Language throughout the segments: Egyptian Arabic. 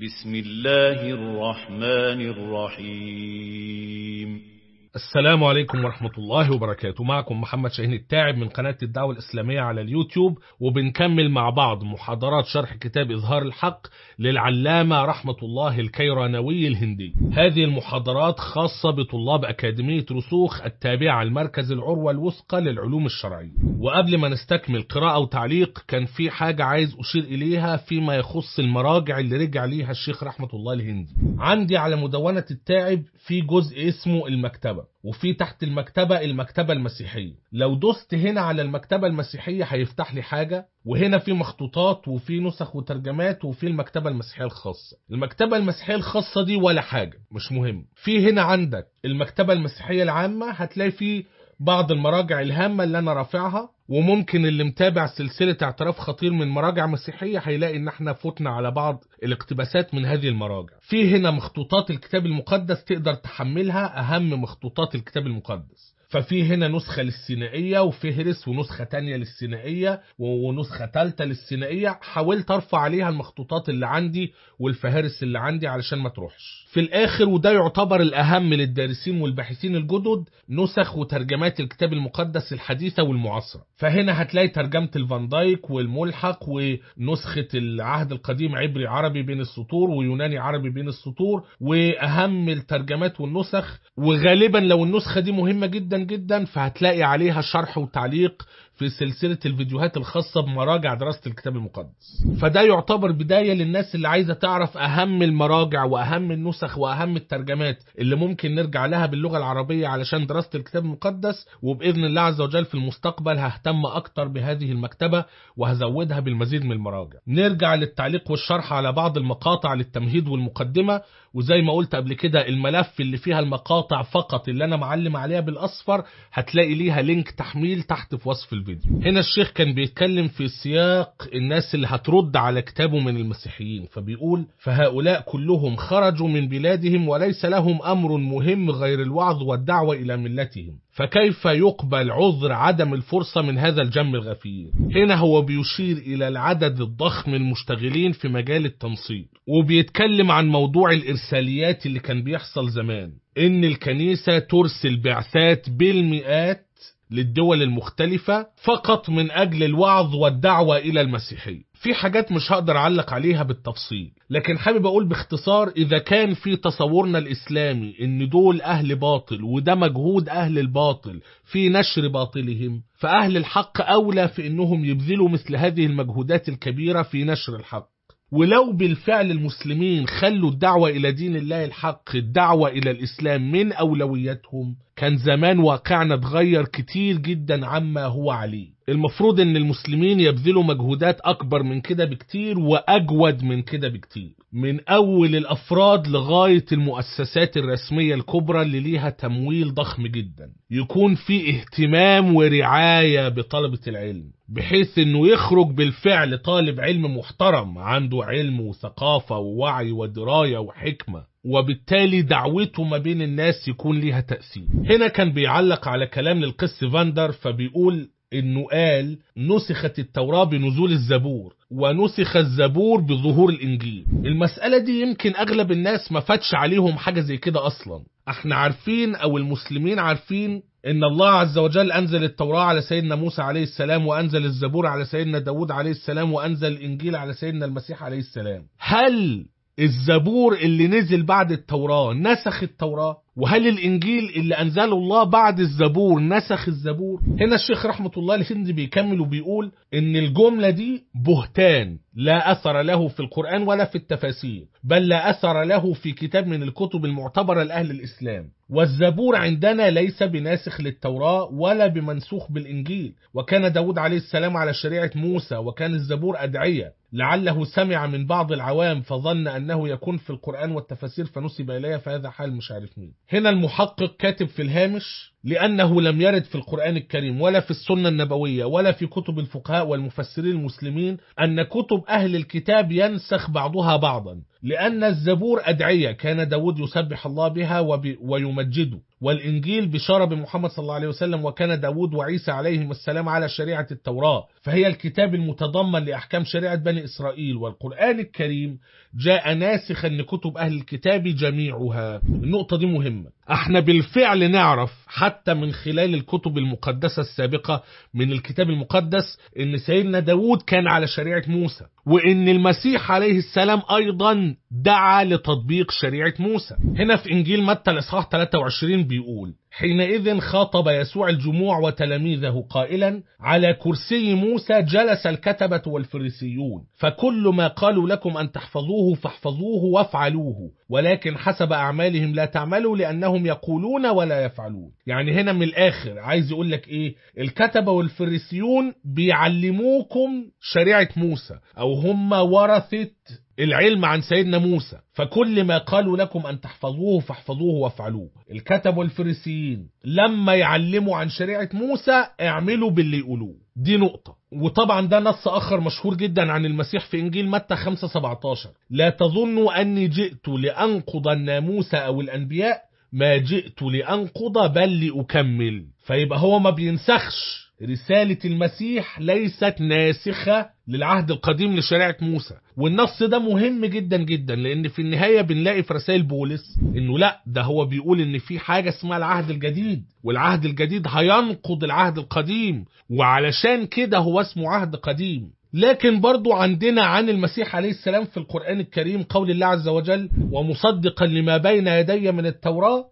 بسم الله الرحمن الرحيم السلام عليكم ورحمة الله وبركاته معكم محمد شاهين التاعب من قناة الدعوة الإسلامية على اليوتيوب وبنكمل مع بعض محاضرات شرح كتاب إظهار الحق للعلامة رحمة الله الكيرانوي الهندي هذه المحاضرات خاصة بطلاب أكاديمية رسوخ التابعة المركز العروة الوثقى للعلوم الشرعية وقبل ما نستكمل قراءة وتعليق كان في حاجة عايز أشير إليها فيما يخص المراجع اللي رجع ليها الشيخ رحمة الله الهندي عندي على مدونة التاعب في جزء اسمه المكتبة وفي تحت المكتبة المكتبة المسيحية لو دوست هنا على المكتبة المسيحية هيفتح لي حاجة وهنا في مخطوطات وفي نسخ وترجمات وفي المكتبة المسيحية الخاصة المكتبة المسيحية الخاصة دي ولا حاجة مش مهم في هنا عندك المكتبة المسيحية العامة هتلاقي في بعض المراجع الهامة اللي أنا رافعها وممكن اللي متابع سلسلة اعتراف خطير من مراجع مسيحية هيلاقي ان احنا فوتنا على بعض الاقتباسات من هذه المراجع في هنا مخطوطات الكتاب المقدس تقدر تحملها اهم مخطوطات الكتاب المقدس ففي هنا نسخة للسينائية وفهرس ونسخة تانية للسينائية ونسخة تالتة للسينائية حاولت ارفع عليها المخطوطات اللي عندي والفهارس اللي عندي علشان ما تروحش في الاخر وده يعتبر الاهم للدارسين والباحثين الجدد نسخ وترجمات الكتاب المقدس الحديثة والمعاصرة فهنا هتلاقي ترجمة الفان دايك والملحق ونسخة العهد القديم عبري عربي بين السطور ويوناني عربي بين السطور واهم الترجمات والنسخ وغالبا لو النسخة دي مهمة جدا جدا فهتلاقي عليها شرح وتعليق في سلسلة الفيديوهات الخاصة بمراجع دراسة الكتاب المقدس فده يعتبر بداية للناس اللي عايزة تعرف أهم المراجع وأهم النسخ وأهم الترجمات اللي ممكن نرجع لها باللغة العربية علشان دراسة الكتاب المقدس وبإذن الله عز وجل في المستقبل ههتم أكتر بهذه المكتبة وهزودها بالمزيد من المراجع نرجع للتعليق والشرح على بعض المقاطع للتمهيد والمقدمة وزي ما قلت قبل كده الملف اللي فيها المقاطع فقط اللي أنا معلم عليها بالأصفر هتلاقي ليها لينك تحميل تحت في وصف الفيديو هنا الشيخ كان بيتكلم في سياق الناس اللي هترد على كتابه من المسيحيين فبيقول فهؤلاء كلهم خرجوا من بلادهم وليس لهم أمر مهم غير الوعظ والدعوة إلى ملتهم فكيف يقبل عذر عدم الفرصة من هذا الجم الغفير هنا هو بيشير إلى العدد الضخم المشتغلين في مجال التنصير وبيتكلم عن موضوع الإرساليات اللي كان بيحصل زمان إن الكنيسة ترسل بعثات بالمئات للدول المختلفة فقط من أجل الوعظ والدعوة إلى المسيحية في حاجات مش هقدر أعلق عليها بالتفصيل لكن حابب أقول باختصار إذا كان في تصورنا الإسلامي إن دول أهل باطل وده مجهود أهل الباطل في نشر باطلهم فأهل الحق أولى في إنهم يبذلوا مثل هذه المجهودات الكبيرة في نشر الحق ولو بالفعل المسلمين خلوا الدعوة إلى دين الله الحق الدعوة إلى الإسلام من أولوياتهم كان زمان واقعنا اتغير كتير جدا عما هو عليه المفروض ان المسلمين يبذلوا مجهودات اكبر من كده بكتير واجود من كده بكتير من اول الافراد لغاية المؤسسات الرسمية الكبرى اللي ليها تمويل ضخم جدا يكون في اهتمام ورعاية بطلبة العلم بحيث انه يخرج بالفعل طالب علم محترم عنده علم وثقافة ووعي ودراية وحكمة وبالتالي دعوته ما بين الناس يكون ليها تأثير هنا كان بيعلق على كلام للقس فاندر فبيقول انه قال نسخت التوراة بنزول الزبور ونسخ الزبور بظهور الانجيل المسألة دي يمكن اغلب الناس ما فاتش عليهم حاجة زي كده اصلا احنا عارفين او المسلمين عارفين ان الله عز وجل انزل التوراة على سيدنا موسى عليه السلام وانزل الزبور على سيدنا داود عليه السلام وانزل الانجيل على سيدنا المسيح عليه السلام هل الزبور اللي نزل بعد التوراة نسخ التوراة وهل الإنجيل اللي أنزله الله بعد الزبور نسخ الزبور هنا الشيخ رحمة الله الهندي بيكمل وبيقول إن الجملة دي بهتان لا أثر له في القرآن ولا في التفاسير بل لا أثر له في كتاب من الكتب المعتبرة لأهل الإسلام والزبور عندنا ليس بناسخ للتوراة ولا بمنسوخ بالإنجيل وكان داود عليه السلام على شريعة موسى وكان الزبور أدعية لعله سمع من بعض العوام فظن أنه يكون في القرآن والتفاسير فنسب إليه فهذا حال مش عارف مين هنا المحقق كاتب في الهامش لأنه لم يرد في القرآن الكريم ولا في السنة النبوية ولا في كتب الفقهاء والمفسرين المسلمين أن كتب أهل الكتاب ينسخ بعضها بعضا لأن الزبور أدعية كان داود يسبح الله بها وب... ويمجده والإنجيل بشارة بمحمد صلى الله عليه وسلم وكان داود وعيسى عليهم السلام على شريعة التوراة فهي الكتاب المتضمن لأحكام شريعة بني إسرائيل والقرآن الكريم جاء ناسخا لكتب أهل الكتاب جميعها النقطة دي مهمة احنا بالفعل نعرف حتى من خلال الكتب المقدسة السابقة من الكتاب المقدس ان سيدنا داود كان على شريعة موسى وان المسيح عليه السلام ايضا دعا لتطبيق شريعة موسى هنا في انجيل متى الاصحاح 23 بيقول حينئذ خاطب يسوع الجموع وتلاميذه قائلا على كرسي موسى جلس الكتبة والفريسيون فكل ما قالوا لكم أن تحفظوه فاحفظوه وافعلوه ولكن حسب أعمالهم لا تعملوا لأنهم يقولون ولا يفعلون يعني هنا من الآخر عايز يقول لك إيه الكتبة والفريسيون بيعلموكم شريعة موسى أو هم ورثة العلم عن سيدنا موسى فكل ما قالوا لكم أن تحفظوه فاحفظوه وافعلوه الكتب والفريسيين لما يعلموا عن شريعة موسى اعملوا باللي يقولوه دي نقطة وطبعا ده نص آخر مشهور جدا عن المسيح في إنجيل متى 5 17 لا تظنوا أني جئت لأنقض الناموس أو الأنبياء ما جئت لأنقض بل لأكمل فيبقى هو ما بينسخش رسالة المسيح ليست ناسخة للعهد القديم لشريعة موسى والنص ده مهم جدا جدا لان في النهاية بنلاقي في رسائل بولس انه لا ده هو بيقول ان في حاجة اسمها العهد الجديد والعهد الجديد هينقض العهد القديم وعلشان كده هو اسمه عهد قديم لكن برضو عندنا عن المسيح عليه السلام في القرآن الكريم قول الله عز وجل ومصدقا لما بين يدي من التوراة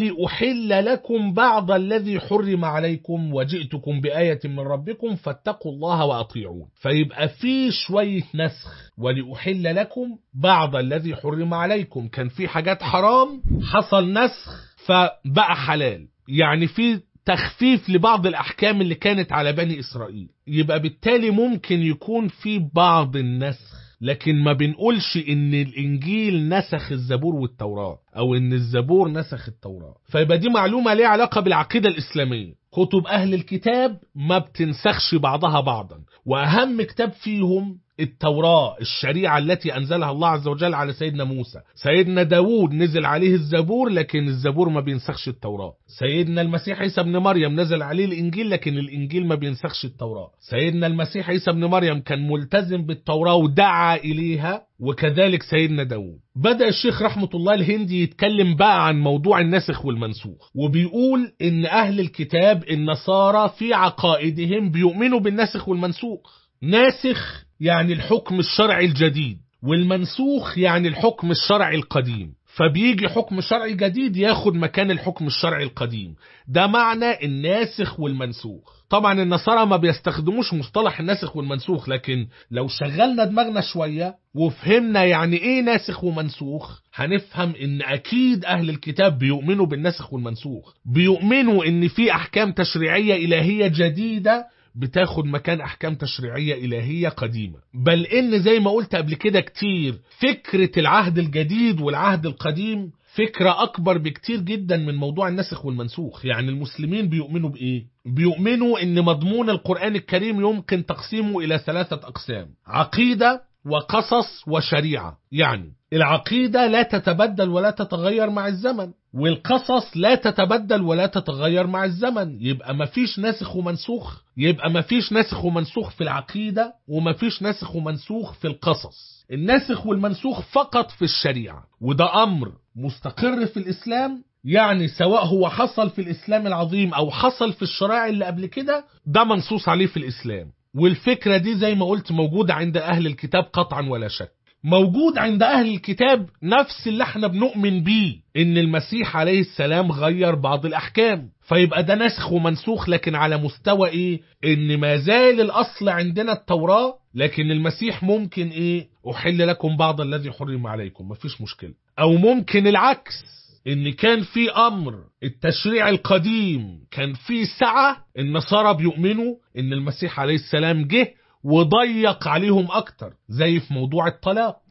ولأحل لكم بعض الذي حرم عليكم وجئتكم بآية من ربكم فاتقوا الله وأطيعون فيبقى في شوية نسخ ولأحل لكم بعض الذي حرم عليكم كان في حاجات حرام حصل نسخ فبقى حلال يعني في تخفيف لبعض الأحكام اللي كانت على بني إسرائيل يبقى بالتالي ممكن يكون في بعض النسخ لكن ما بنقولش ان الانجيل نسخ الزبور والتوراة او ان الزبور نسخ التوراة فيبقى دي معلومة ليها علاقة بالعقيدة الاسلامية كتب اهل الكتاب ما بتنسخش بعضها بعضا واهم كتاب فيهم التوراة الشريعة التي أنزلها الله عز وجل على سيدنا موسى سيدنا داود نزل عليه الزبور لكن الزبور ما بينسخش التوراة سيدنا المسيح عيسى ابن مريم نزل عليه الإنجيل لكن الإنجيل ما بينسخش التوراة سيدنا المسيح عيسى ابن مريم كان ملتزم بالتوراة ودعا إليها وكذلك سيدنا داود بدأ الشيخ رحمة الله الهندي يتكلم بقى عن موضوع الناسخ والمنسوخ وبيقول إن أهل الكتاب النصارى في عقائدهم بيؤمنوا بالناسخ والمنسوخ ناسخ يعني الحكم الشرعي الجديد والمنسوخ يعني الحكم الشرعي القديم فبيجي حكم شرعي جديد ياخد مكان الحكم الشرعي القديم ده معنى الناسخ والمنسوخ طبعا النصارى ما بيستخدموش مصطلح الناسخ والمنسوخ لكن لو شغلنا دماغنا شوية وفهمنا يعني ايه ناسخ ومنسوخ هنفهم ان اكيد اهل الكتاب بيؤمنوا بالناسخ والمنسوخ بيؤمنوا ان في احكام تشريعية الهية جديدة بتاخد مكان احكام تشريعيه الهيه قديمه بل ان زي ما قلت قبل كده كتير فكره العهد الجديد والعهد القديم فكرة أكبر بكتير جدا من موضوع النسخ والمنسوخ يعني المسلمين بيؤمنوا بإيه؟ بيؤمنوا إن مضمون القرآن الكريم يمكن تقسيمه إلى ثلاثة أقسام عقيدة وقصص وشريعة يعني العقيدة لا تتبدل ولا تتغير مع الزمن والقصص لا تتبدل ولا تتغير مع الزمن يبقى مفيش ناسخ ومنسوخ يبقى مفيش ناسخ ومنسوخ في العقيدة ومفيش ناسخ ومنسوخ في القصص الناسخ والمنسوخ فقط في الشريعة وده أمر مستقر في الإسلام يعني سواء هو حصل في الإسلام العظيم أو حصل في الشرائع اللي قبل كده ده منصوص عليه في الإسلام والفكرة دي زي ما قلت موجودة عند أهل الكتاب قطعا ولا شك موجود عند أهل الكتاب نفس اللي احنا بنؤمن بيه إن المسيح عليه السلام غير بعض الأحكام فيبقى ده نسخ ومنسوخ لكن على مستوى إيه إن ما زال الأصل عندنا التوراة لكن المسيح ممكن إيه أحل لكم بعض الذي حرم عليكم مفيش مشكلة أو ممكن العكس ان كان في امر التشريع القديم كان في سعة النصارى بيؤمنوا ان المسيح عليه السلام جه وضيق عليهم اكتر زي في موضوع الطلاق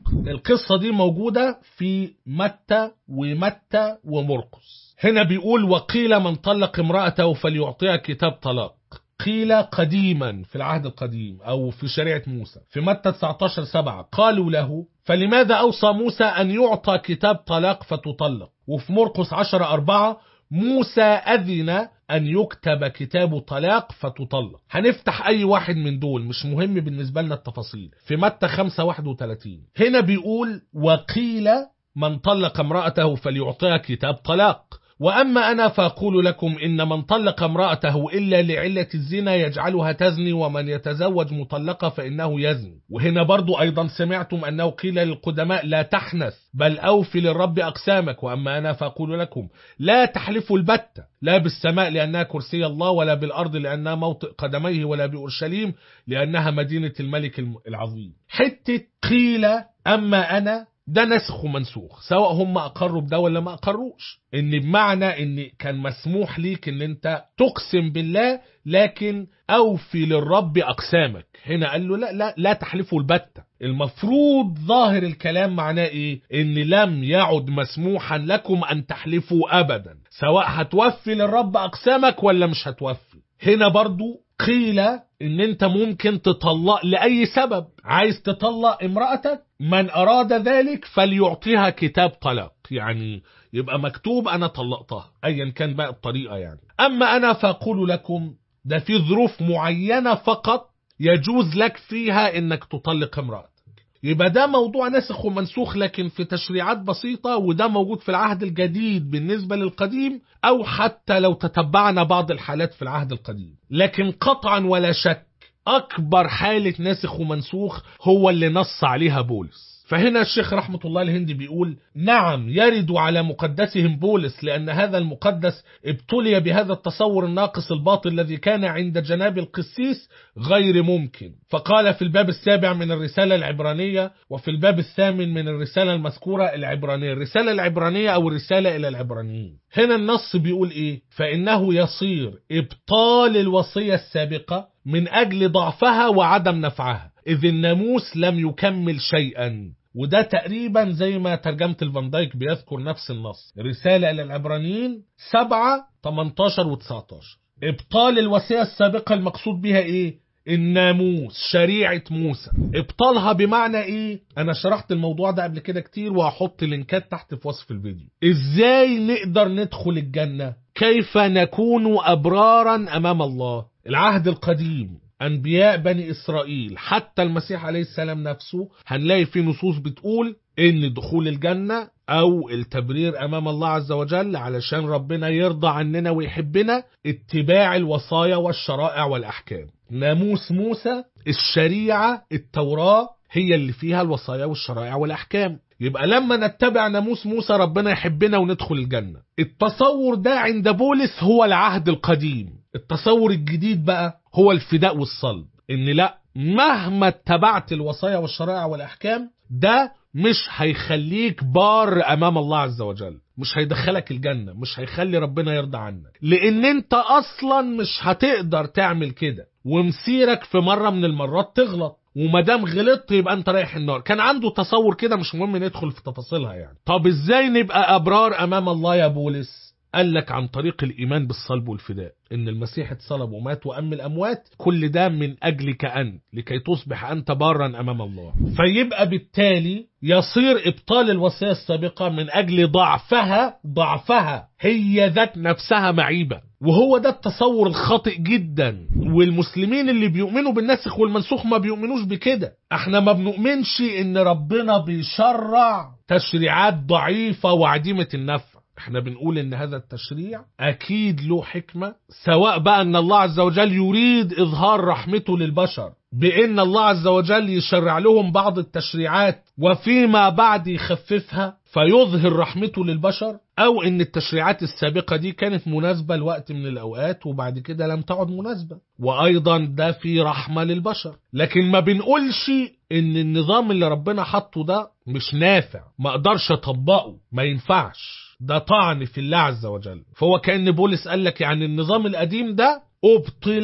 القصة دي موجودة في متى ومتى ومرقس هنا بيقول وقيل من طلق امرأته فليعطيها كتاب طلاق قيل قديما في العهد القديم أو في شريعة موسى في متى 19 7 قالوا له فلماذا أوصى موسى أن يعطى كتاب طلاق فتطلق وفي مرقس 10 4 موسى أذن أن يكتب كتاب طلاق فتطلق هنفتح أي واحد من دول مش مهم بالنسبة لنا التفاصيل في متى 5 31 هنا بيقول وقيل من طلق امرأته فليعطيها كتاب طلاق وأما أنا فأقول لكم إن من طلق امرأته إلا لعلة الزنا يجعلها تزني ومن يتزوج مطلقة فإنه يزني وهنا برضو أيضا سمعتم أنه قيل للقدماء لا تحنث بل أوفي للرب أقسامك وأما أنا فأقول لكم لا تحلفوا البتة لا بالسماء لأنها كرسي الله ولا بالأرض لأنها موطئ قدميه ولا بأورشليم لأنها مدينة الملك العظيم حتة قيل أما أنا ده نسخ ومنسوخ سواء هم اقروا بده ولا ما اقروش ان بمعنى ان كان مسموح ليك ان انت تقسم بالله لكن اوفي للرب اقسامك هنا قال له لا لا لا تحلفوا البتة المفروض ظاهر الكلام معناه ايه ان لم يعد مسموحا لكم ان تحلفوا ابدا سواء هتوفي للرب اقسامك ولا مش هتوفي هنا برضو قيل ان انت ممكن تطلق لاي سبب عايز تطلق امرأتك من اراد ذلك فليعطيها كتاب طلاق يعني يبقى مكتوب انا طلقتها ايا كان بقى الطريقة يعني اما انا فاقول لكم ده في ظروف معينة فقط يجوز لك فيها انك تطلق امرأتك يبقى ده موضوع نسخ ومنسوخ لكن في تشريعات بسيطة وده موجود في العهد الجديد بالنسبة للقديم أو حتى لو تتبعنا بعض الحالات في العهد القديم لكن قطعا ولا شك أكبر حالة ناسخ ومنسوخ هو اللي نص عليها بولس فهنا الشيخ رحمة الله الهندي بيقول نعم يرد على مقدسهم بولس لأن هذا المقدس ابتلي بهذا التصور الناقص الباطل الذي كان عند جناب القسيس غير ممكن فقال في الباب السابع من الرسالة العبرانية وفي الباب الثامن من الرسالة المذكورة العبرانية الرسالة العبرانية أو الرسالة إلى العبرانيين هنا النص بيقول إيه فإنه يصير إبطال الوصية السابقة من أجل ضعفها وعدم نفعها إذ الناموس لم يكمل شيئا وده تقريبا زي ما ترجمة الفان دايك بيذكر نفس النص رسالة إلى العبرانيين 7 18 و 19 إبطال الوصية السابقة المقصود بها إيه؟ الناموس شريعة موسى ابطالها بمعنى ايه انا شرحت الموضوع ده قبل كده كتير وهحط لينكات تحت في وصف الفيديو ازاي نقدر ندخل الجنة كيف نكون ابرارا امام الله العهد القديم أنبياء بني إسرائيل حتى المسيح عليه السلام نفسه هنلاقي في نصوص بتقول إن دخول الجنة أو التبرير أمام الله عز وجل علشان ربنا يرضى عننا ويحبنا اتباع الوصايا والشرائع والأحكام ناموس موسى الشريعة التوراة هي اللي فيها الوصايا والشرائع والأحكام يبقى لما نتبع ناموس موسى ربنا يحبنا وندخل الجنة التصور ده عند بولس هو العهد القديم التصور الجديد بقى هو الفداء والصلب ان لا مهما اتبعت الوصايا والشرائع والاحكام ده مش هيخليك بار امام الله عز وجل مش هيدخلك الجنة مش هيخلي ربنا يرضى عنك لان انت اصلا مش هتقدر تعمل كده ومسيرك في مرة من المرات تغلط ومادام غلطت يبقى انت رايح النار كان عنده تصور كده مش مهم ندخل في تفاصيلها يعني طب ازاي نبقى ابرار امام الله يا بولس قال لك عن طريق الإيمان بالصلب والفداء إن المسيح اتصلب ومات وأم الأموات كل ده من أجلك أنت لكي تصبح أنت بارا أمام الله فيبقى بالتالي يصير إبطال الوصية السابقة من أجل ضعفها ضعفها هي ذات نفسها معيبة وهو ده التصور الخاطئ جدا والمسلمين اللي بيؤمنوا بالناسخ والمنسوخ ما بيؤمنوش بكده احنا ما بنؤمنش ان ربنا بيشرع تشريعات ضعيفة وعديمة النفع احنا بنقول ان هذا التشريع اكيد له حكمة سواء بقى ان الله عز وجل يريد اظهار رحمته للبشر بان الله عز وجل يشرع لهم بعض التشريعات وفيما بعد يخففها فيظهر رحمته للبشر او ان التشريعات السابقة دي كانت مناسبة لوقت من الاوقات وبعد كده لم تعد مناسبة وايضا ده في رحمة للبشر لكن ما بنقولش ان النظام اللي ربنا حطه ده مش نافع ما اقدرش اطبقه ما ينفعش ده طعن في الله عز وجل فهو كأن بولس قال لك يعني النظام القديم ده أبطل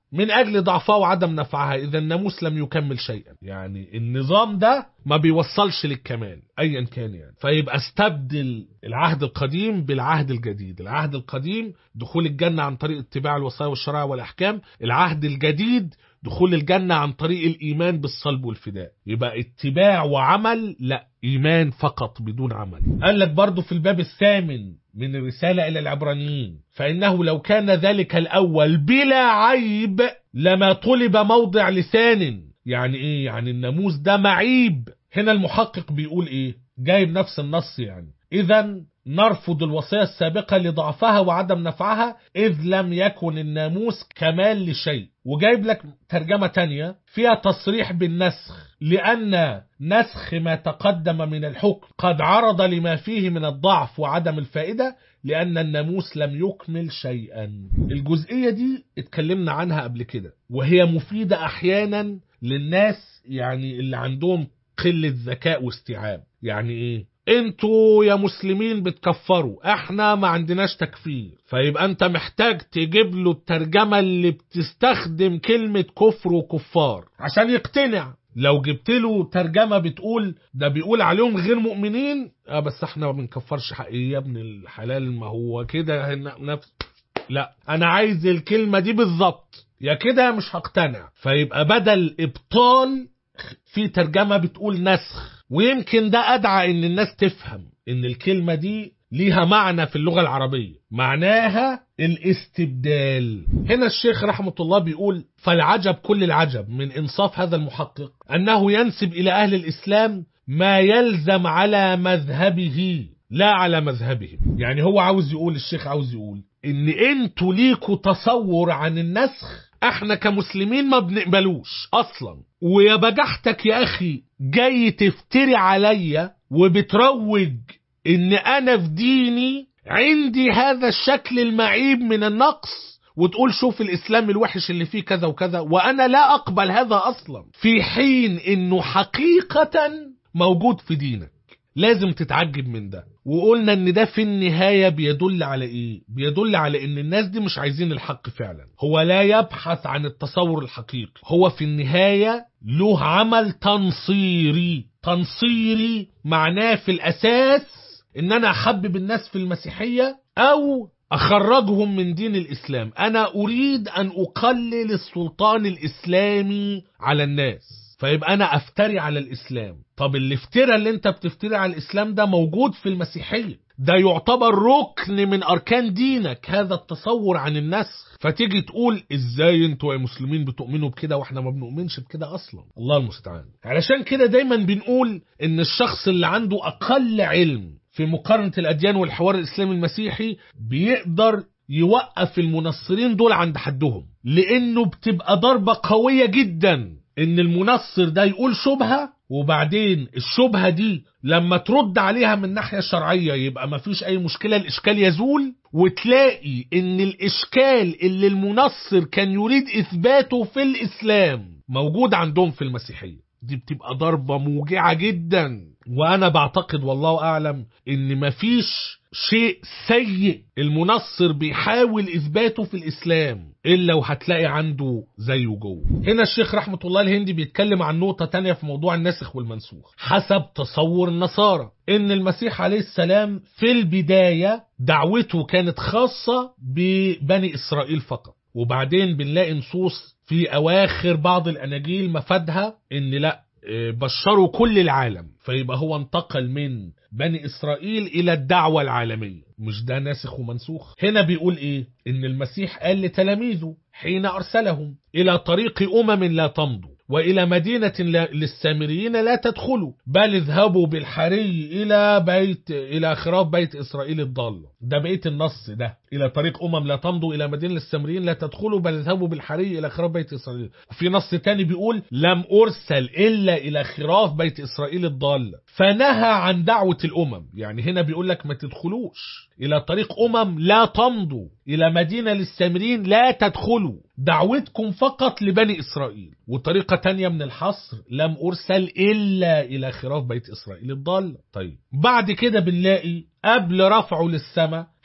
من أجل ضعفها وعدم نفعها إذا الناموس لم يكمل شيئا يعني النظام ده ما بيوصلش للكمال أيا كان يعني فيبقى استبدل العهد القديم بالعهد الجديد العهد القديم دخول الجنة عن طريق اتباع الوصايا والشرائع والأحكام العهد الجديد دخول الجنة عن طريق الإيمان بالصلب والفداء يبقى اتباع وعمل لا إيمان فقط بدون عمل قال لك برضو في الباب الثامن من الرسالة إلى العبرانيين فإنه لو كان ذلك الأول بلا عيب لما طلب موضع لسان يعني إيه يعني الناموس ده معيب هنا المحقق بيقول إيه جايب نفس النص يعني إذا نرفض الوصية السابقة لضعفها وعدم نفعها إذ لم يكن الناموس كمال لشيء وجايب لك ترجمة تانية فيها تصريح بالنسخ لأن نسخ ما تقدم من الحكم قد عرض لما فيه من الضعف وعدم الفائدة لأن الناموس لم يكمل شيئا الجزئية دي اتكلمنا عنها قبل كده وهي مفيدة أحيانا للناس يعني اللي عندهم قلة ذكاء واستيعاب يعني ايه انتوا يا مسلمين بتكفروا احنا ما عندناش تكفير فيبقى انت محتاج تجيب له الترجمة اللي بتستخدم كلمة كفر وكفار عشان يقتنع لو جبت له ترجمة بتقول ده بيقول عليهم غير مؤمنين اه بس احنا ما بنكفرش حقيقي يا ابن الحلال ما هو كده نفس لا انا عايز الكلمة دي بالظبط يا كده مش هقتنع فيبقى بدل ابطال في ترجمة بتقول نسخ ويمكن ده أدعى إن الناس تفهم إن الكلمة دي ليها معنى في اللغة العربية معناها الاستبدال هنا الشيخ رحمة الله بيقول فالعجب كل العجب من إنصاف هذا المحقق أنه ينسب إلى أهل الإسلام ما يلزم على مذهبه لا على مذهبهم يعني هو عاوز يقول الشيخ عاوز يقول إن أنتوا ليكوا تصور عن النسخ احنا كمسلمين ما بنقبلوش اصلا ويا بجحتك يا اخي جاي تفتري عليا وبتروج ان انا في ديني عندي هذا الشكل المعيب من النقص وتقول شوف الاسلام الوحش اللي فيه كذا وكذا وانا لا اقبل هذا اصلا في حين انه حقيقة موجود في دينك لازم تتعجب من ده وقلنا ان ده في النهاية بيدل على ايه بيدل على ان الناس دي مش عايزين الحق فعلا هو لا يبحث عن التصور الحقيقي هو في النهاية له عمل تنصيري تنصيري معناه في الاساس ان انا احبب الناس في المسيحية او اخرجهم من دين الاسلام انا اريد ان اقلل السلطان الاسلامي على الناس فيبقى انا افتري على الاسلام طب الافتراء اللي انت بتفتري على الاسلام ده موجود في المسيحيه ده يعتبر ركن من اركان دينك هذا التصور عن النسخ فتيجي تقول ازاي انتوا يا مسلمين بتؤمنوا بكده واحنا ما بنؤمنش بكده اصلا الله المستعان علشان كده دايما بنقول ان الشخص اللي عنده اقل علم في مقارنه الاديان والحوار الاسلامي المسيحي بيقدر يوقف المنصرين دول عند حدهم لانه بتبقى ضربه قويه جدا ان المنصر ده يقول شبهة وبعدين الشبهة دي لما ترد عليها من الناحية الشرعية يبقى ما فيش اي مشكلة الاشكال يزول وتلاقي ان الاشكال اللي المنصر كان يريد اثباته في الاسلام موجود عندهم في المسيحية دي بتبقى ضربة موجعة جدا وانا بعتقد والله اعلم ان مفيش شيء سيء المنصر بيحاول اثباته في الاسلام الا وهتلاقي عنده زيه جوه هنا الشيخ رحمه الله الهندي بيتكلم عن نقطه تانية في موضوع الناسخ والمنسوخ حسب تصور النصارى ان المسيح عليه السلام في البدايه دعوته كانت خاصه ببني اسرائيل فقط وبعدين بنلاقي نصوص في اواخر بعض الاناجيل مفادها ان لا بشروا كل العالم فيبقى هو انتقل من بني إسرائيل إلى الدعوة العالمية مش ده ناسخ ومنسوخ هنا بيقول إيه إن المسيح قال لتلاميذه حين أرسلهم إلى طريق أمم لا تمضوا وإلى مدينة للسامريين لا تدخلوا بل اذهبوا بالحري إلى بيت إلى خراف بيت إسرائيل الضالة ده بقية النص ده إلى طريق أمم لا تمضوا إلى مدينة للسامريين لا تدخلوا بل اذهبوا بالحري إلى خراف بيت إسرائيل وفي نص تاني بيقول لم أرسل إلا إلى خراف بيت إسرائيل الضالة فنهى عن دعوة الأمم يعني هنا بيقول لك ما تدخلوش إلى طريق أمم لا تمضوا إلى مدينة للسامريين لا تدخلوا دعوتكم فقط لبني إسرائيل وطريقة تانية من الحصر لم أرسل إلا إلى خراف بيت إسرائيل الضالة طيب بعد كده بنلاقي قبل رفعه للسماء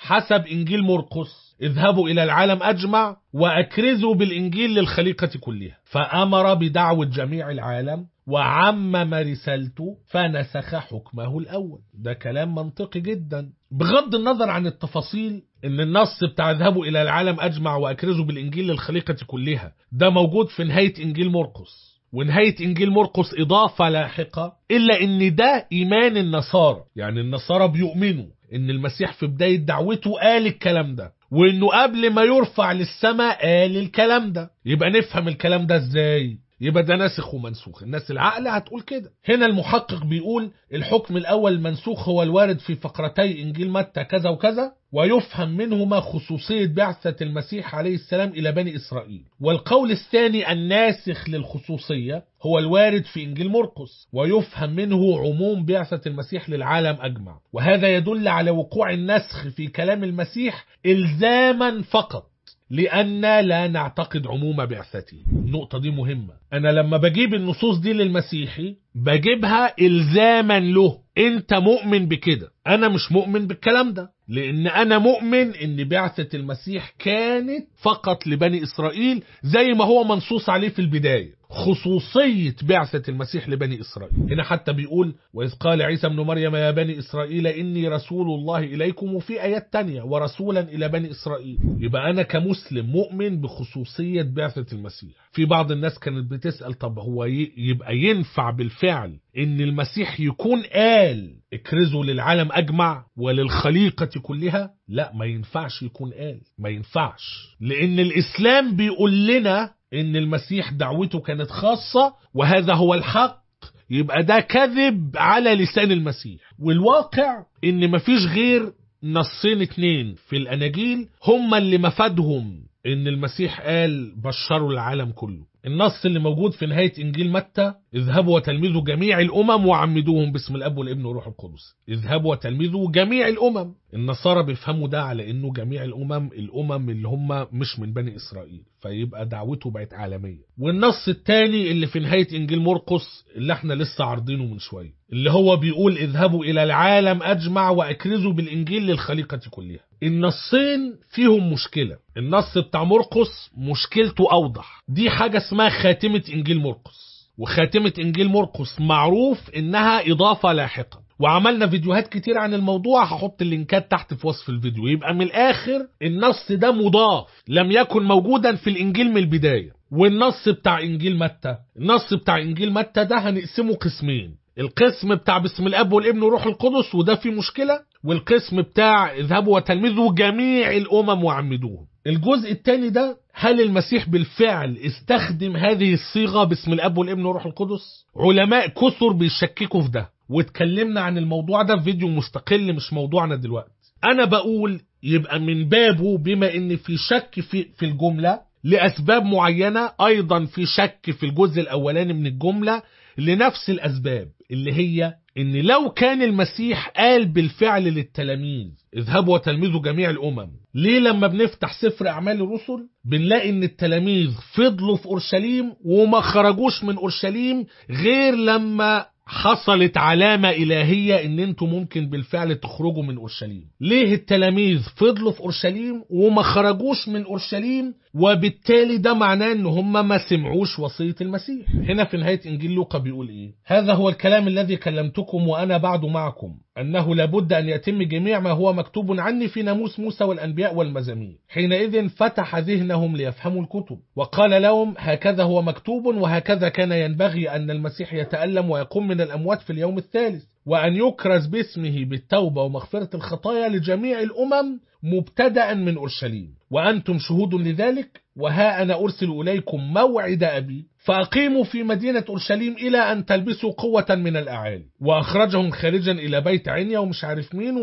حسب إنجيل مرقس اذهبوا إلى العالم أجمع وأكرزوا بالإنجيل للخليقة كلها فأمر بدعوة جميع العالم وعمم رسالته فنسخ حكمه الأول ده كلام منطقي جدا بغض النظر عن التفاصيل ان النص بتاع اذهبوا الى العالم اجمع واكرزوا بالانجيل للخليقه كلها ده موجود في نهايه انجيل مرقس ونهاية إنجيل مرقس إضافة لاحقة إلا إن ده إيمان النصارى يعني النصارى بيؤمنوا إن المسيح في بداية دعوته قال الكلام ده وإنه قبل ما يرفع للسماء قال الكلام ده يبقى نفهم الكلام ده إزاي يبقى ده ناسخ ومنسوخ الناس العقل هتقول كده هنا المحقق بيقول الحكم الأول المنسوخ هو الوارد في فقرتي إنجيل متى كذا وكذا ويفهم منهما خصوصية بعثة المسيح عليه السلام إلى بني إسرائيل والقول الثاني الناسخ للخصوصية هو الوارد في إنجيل مرقس ويفهم منه عموم بعثة المسيح للعالم أجمع وهذا يدل على وقوع النسخ في كلام المسيح إلزاما فقط لأن لا نعتقد عموم بعثته النقطة دي مهمة أنا لما بجيب النصوص دي للمسيحي بجيبها إلزاما له أنت مؤمن بكده أنا مش مؤمن بالكلام ده لأن أنا مؤمن أن بعثة المسيح كانت فقط لبني إسرائيل زي ما هو منصوص عليه في البداية خصوصية بعثة المسيح لبني إسرائيل هنا حتى بيقول وإذ قال عيسى ابن مريم يا بني إسرائيل إني رسول الله إليكم وفي آيات تانية ورسولا إلى بني إسرائيل يبقى أنا كمسلم مؤمن بخصوصية بعثة المسيح في بعض الناس كانت بتسأل طب هو يبقى ينفع بالفعل ان المسيح يكون قال اكرزوا للعالم اجمع وللخليقة كلها لا ما ينفعش يكون قال ما ينفعش لان الاسلام بيقول لنا ان المسيح دعوته كانت خاصة وهذا هو الحق يبقى ده كذب على لسان المسيح والواقع ان مفيش غير نصين اتنين في الاناجيل هما اللي مفادهم ان المسيح قال بشروا العالم كله النص اللي موجود في نهاية إنجيل متى اذهبوا وتلمذوا جميع الأمم وعمدوهم باسم الأب والابن والروح القدس اذهبوا وتلمذوا جميع الأمم النصارى بيفهموا ده على إنه جميع الأمم الأمم اللي هم مش من بني إسرائيل فيبقى دعوته بقت عالمية والنص الثاني اللي في نهاية إنجيل مرقس اللي احنا لسه عارضينه من شوية اللي هو بيقول اذهبوا إلى العالم أجمع وأكرزوا بالإنجيل للخليقة كلها النصين فيهم مشكلة النص بتاع مرقس مشكلته أوضح دي حاجة اسمها خاتمة إنجيل مرقس وخاتمة إنجيل مرقس معروف إنها إضافة لاحقة وعملنا فيديوهات كتير عن الموضوع هحط اللينكات تحت في وصف الفيديو يبقى من الآخر النص ده مضاف لم يكن موجودا في الإنجيل من البداية والنص بتاع إنجيل متى النص بتاع إنجيل متى ده هنقسمه قسمين القسم بتاع باسم الاب والابن والروح القدس وده فيه مشكله والقسم بتاع اذهبوا وتلمذوا جميع الامم وعمدوهم الجزء الثاني ده هل المسيح بالفعل استخدم هذه الصيغه باسم الاب والابن والروح القدس علماء كثر بيشككوا في ده واتكلمنا عن الموضوع ده في فيديو مستقل مش موضوعنا دلوقتي انا بقول يبقى من بابه بما ان في شك في في الجمله لاسباب معينه ايضا في شك في الجزء الاولاني من الجمله لنفس الأسباب اللي هي إن لو كان المسيح قال بالفعل للتلاميذ اذهبوا وتلمذوا جميع الأمم ليه لما بنفتح سفر أعمال الرسل بنلاقي إن التلاميذ فضلوا في أورشليم وما خرجوش من أورشليم غير لما حصلت علامة إلهية إن أنتم ممكن بالفعل تخرجوا من أورشليم ليه التلاميذ فضلوا في أورشليم وما خرجوش من أورشليم وبالتالي ده معناه ان هم ما سمعوش وصية المسيح هنا في نهاية انجيل لوقا بيقول ايه هذا هو الكلام الذي كلمتكم وانا بعد معكم انه لابد ان يتم جميع ما هو مكتوب عني في ناموس موسى والانبياء والمزامير حينئذ فتح ذهنهم ليفهموا الكتب وقال لهم هكذا هو مكتوب وهكذا كان ينبغي ان المسيح يتألم ويقوم من الاموات في اليوم الثالث وأن يكرز باسمه بالتوبة ومغفرة الخطايا لجميع الأمم مبتدأ من أورشليم وأنتم شهود لذلك وها أنا أرسل إليكم موعد أبي فأقيموا في مدينة أورشليم إلى أن تلبسوا قوة من الأعالي وأخرجهم خارجا إلى بيت عنيا ومش عارف مين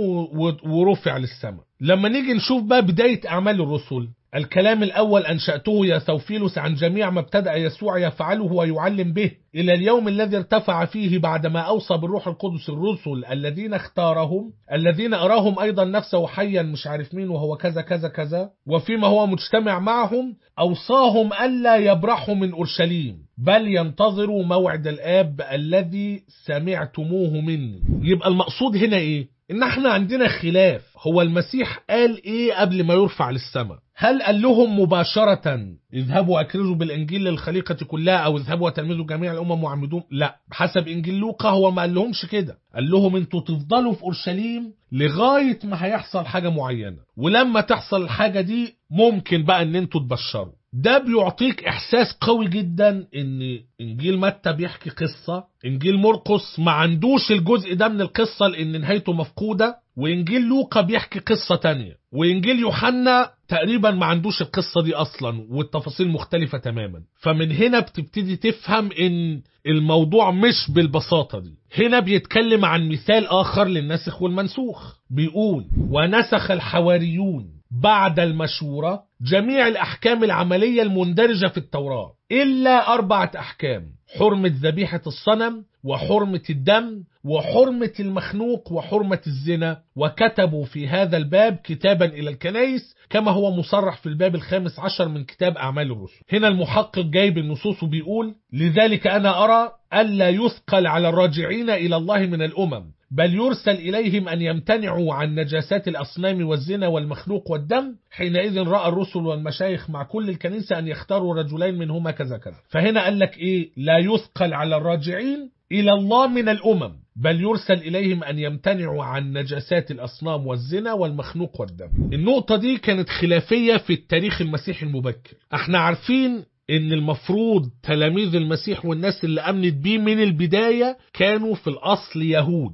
ورفع للسماء لما نيجي نشوف بقى بداية أعمال الرسل الكلام الأول أنشأته يا ثوفيلوس عن جميع ما ابتدأ يسوع يفعله ويعلم به إلى اليوم الذي ارتفع فيه بعدما أوصى بالروح القدس الرسل الذين اختارهم الذين أراهم أيضا نفسه حيا مش عارف مين وهو كذا كذا كذا وفيما هو مجتمع معهم أوصاهم ألا يبرحوا من أورشليم بل ينتظروا موعد الآب الذي سمعتموه مني يبقى المقصود هنا إيه؟ إن احنا عندنا خلاف هو المسيح قال ايه قبل ما يرفع للسماء هل قال لهم مباشرة اذهبوا اكرزوا بالانجيل للخليقة كلها او اذهبوا وتلمذوا جميع الامم وعمدوهم لا بحسب انجيل لوقا هو ما قال لهمش كده قال لهم انتوا تفضلوا في اورشليم لغاية ما هيحصل حاجة معينة ولما تحصل الحاجة دي ممكن بقى ان انتوا تبشروا ده بيعطيك احساس قوي جدا ان انجيل متى بيحكي قصة انجيل مرقس ما عندوش الجزء ده من القصة لان نهايته مفقودة وانجيل لوقا بيحكي قصة تانية وانجيل يوحنا تقريبا ما عندوش القصة دي اصلا والتفاصيل مختلفة تماما فمن هنا بتبتدي تفهم ان الموضوع مش بالبساطة دي هنا بيتكلم عن مثال اخر للناسخ والمنسوخ بيقول ونسخ الحواريون بعد المشورة جميع الأحكام العملية المندرجة في التوراة إلا أربعة أحكام حرمة ذبيحة الصنم وحرمة الدم وحرمة المخنوق وحرمة الزنا وكتبوا في هذا الباب كتابا إلى الكنائس كما هو مصرح في الباب الخامس عشر من كتاب أعمال الرسل هنا المحقق جايب النصوص وبيقول لذلك أنا أرى ألا يثقل على الراجعين إلى الله من الأمم بل يرسل إليهم أن يمتنعوا عن نجاسات الأصنام والزنا والمخلوق والدم حينئذ رأى الرسل والمشايخ مع كل الكنيسة أن يختاروا رجلين منهما كذا كذا فهنا قال لك إيه لا يثقل على الراجعين إلى الله من الأمم بل يرسل إليهم أن يمتنعوا عن نجاسات الأصنام والزنا والمخنوق والدم النقطة دي كانت خلافية في التاريخ المسيحي المبكر احنا عارفين ان المفروض تلاميذ المسيح والناس اللي امنت بيه من البداية كانوا في الاصل يهود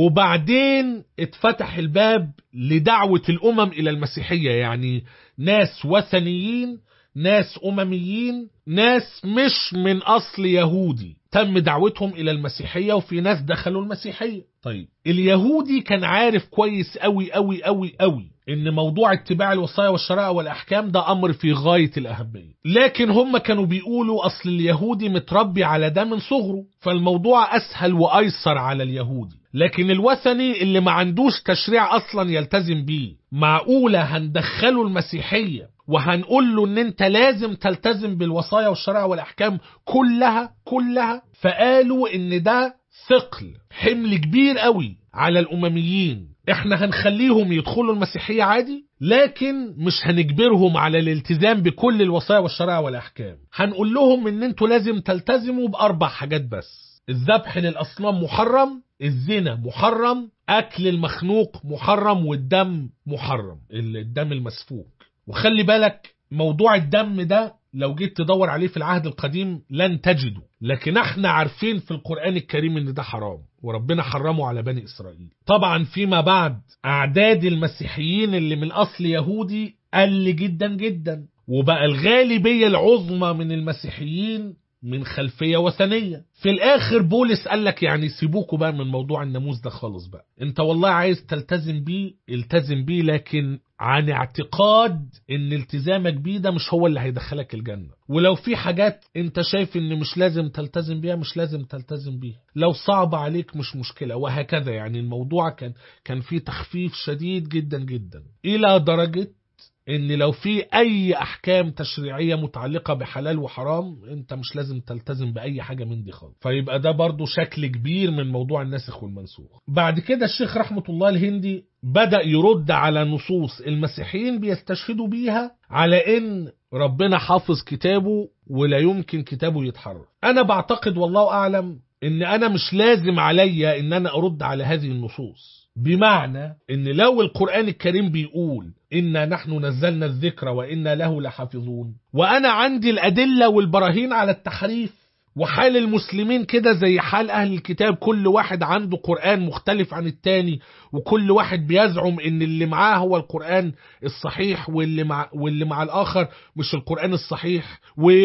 وبعدين اتفتح الباب لدعوة الامم الى المسيحية يعني ناس وثنيين ناس امميين ناس مش من اصل يهودي تم دعوتهم الى المسيحية وفي ناس دخلوا المسيحية طيب اليهودي كان عارف كويس قوي قوي قوي قوي ان موضوع اتباع الوصايا والشرائع والاحكام ده امر في غايه الاهميه لكن هم كانوا بيقولوا اصل اليهودي متربي على ده من صغره فالموضوع اسهل وايسر على اليهودي لكن الوثني اللي ما عندوش تشريع اصلا يلتزم بيه معقوله هندخله المسيحيه وهنقول له ان انت لازم تلتزم بالوصايا والشرائع والاحكام كلها كلها فقالوا ان ده ثقل حمل كبير قوي على الامميين احنا هنخليهم يدخلوا المسيحية عادي لكن مش هنجبرهم على الالتزام بكل الوصايا والشرائع والاحكام هنقول لهم ان انتوا لازم تلتزموا باربع حاجات بس الذبح للاصنام محرم الزنا محرم اكل المخنوق محرم والدم محرم الدم المسفوك وخلي بالك موضوع الدم ده لو جيت تدور عليه في العهد القديم لن تجده لكن احنا عارفين في القرآن الكريم ان ده حرام وربنا حرمه على بني إسرائيل طبعا فيما بعد أعداد المسيحيين اللي من أصل يهودي قل جدا جدا وبقى الغالبية العظمى من المسيحيين من خلفية وثنية في الآخر بولس قال لك يعني سيبوكوا بقى من موضوع الناموس ده خالص بقى انت والله عايز تلتزم بيه التزم بيه لكن عن اعتقاد ان التزامك بيه ده مش هو اللي هيدخلك الجنة ولو في حاجات انت شايف ان مش لازم تلتزم بيها مش لازم تلتزم بيها لو صعب عليك مش مشكلة وهكذا يعني الموضوع كان كان فيه تخفيف شديد جدا جدا الى درجة ان لو في اي احكام تشريعيه متعلقه بحلال وحرام انت مش لازم تلتزم باي حاجه من دي خالص فيبقى ده برضو شكل كبير من موضوع الناسخ والمنسوخ بعد كده الشيخ رحمه الله الهندي بدا يرد على نصوص المسيحيين بيستشهدوا بيها على ان ربنا حافظ كتابه ولا يمكن كتابه يتحرر انا بعتقد والله اعلم ان انا مش لازم عليا ان انا ارد على هذه النصوص بمعنى ان لو القرآن الكريم بيقول إنا نحن نزلنا الذكر وإنا له لحافظون وأنا عندي الأدلة والبراهين على التحريف وحال المسلمين كده زي حال أهل الكتاب كل واحد عنده قرآن مختلف عن التاني وكل واحد بيزعم إن اللي معاه هو القرآن الصحيح واللي مع, واللي مع الآخر مش القرآن الصحيح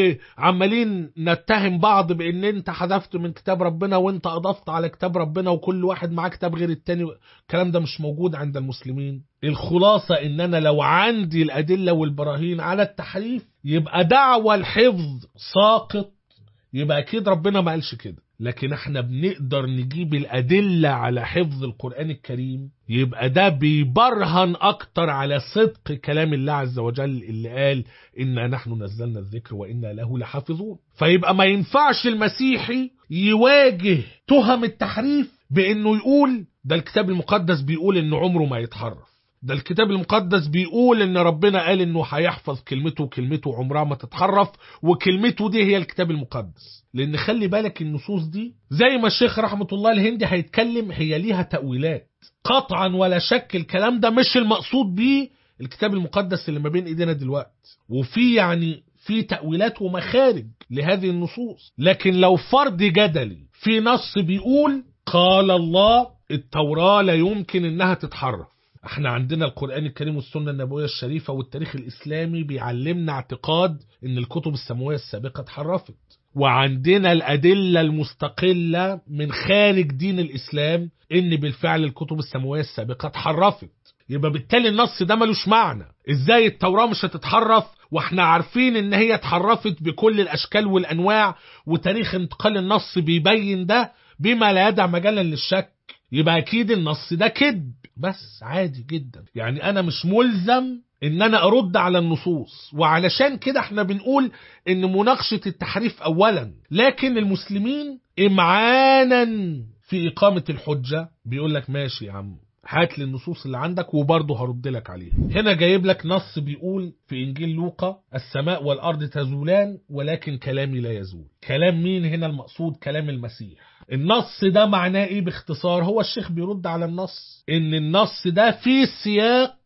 وعمالين نتهم بعض بإن أنت حذفت من كتاب ربنا وأنت أضفت على كتاب ربنا وكل واحد معاه كتاب غير التاني الكلام ده مش موجود عند المسلمين الخلاصة إن أنا لو عندي الأدلة والبراهين على التحريف يبقى دعوى الحفظ ساقط يبقى اكيد ربنا ما قالش كده لكن احنا بنقدر نجيب الادله على حفظ القران الكريم يبقى ده بيبرهن اكتر على صدق كلام الله عز وجل اللي قال انا نحن نزلنا الذكر وانا له لحافظون فيبقى ما ينفعش المسيحي يواجه تهم التحريف بانه يقول ده الكتاب المقدس بيقول ان عمره ما يتحرف ده الكتاب المقدس بيقول ان ربنا قال انه هيحفظ كلمته وكلمته عمرها ما تتحرف وكلمته دي هي الكتاب المقدس لان خلي بالك النصوص دي زي ما الشيخ رحمة الله الهندي هيتكلم هي ليها تأويلات قطعا ولا شك الكلام ده مش المقصود بيه الكتاب المقدس اللي ما بين ايدينا دلوقتي وفي يعني في تأويلات ومخارج لهذه النصوص لكن لو فرض جدلي في نص بيقول قال الله التوراة لا يمكن انها تتحرف احنا عندنا القرآن الكريم والسنة النبوية الشريفة والتاريخ الإسلامي بيعلمنا اعتقاد ان الكتب السماوية السابقة اتحرفت وعندنا الأدلة المستقلة من خارج دين الإسلام ان بالفعل الكتب السماوية السابقة اتحرفت يبقى بالتالي النص ده ملوش معنى ازاي التوراة مش هتتحرف واحنا عارفين ان هي اتحرفت بكل الاشكال والانواع وتاريخ انتقال النص بيبين ده بما لا يدع مجالا للشك يبقى اكيد النص ده كذب بس عادي جدا يعني انا مش ملزم ان انا ارد على النصوص وعلشان كده احنا بنقول ان مناقشة التحريف اولا لكن المسلمين امعانا في اقامة الحجة بيقول لك ماشي يا عم هات لي النصوص اللي عندك وبرضه هرد لك عليها هنا جايب لك نص بيقول في انجيل لوقا السماء والارض تزولان ولكن كلامي لا يزول كلام مين هنا المقصود كلام المسيح النص ده معناه ايه باختصار هو الشيخ بيرد على النص ان النص ده في سياق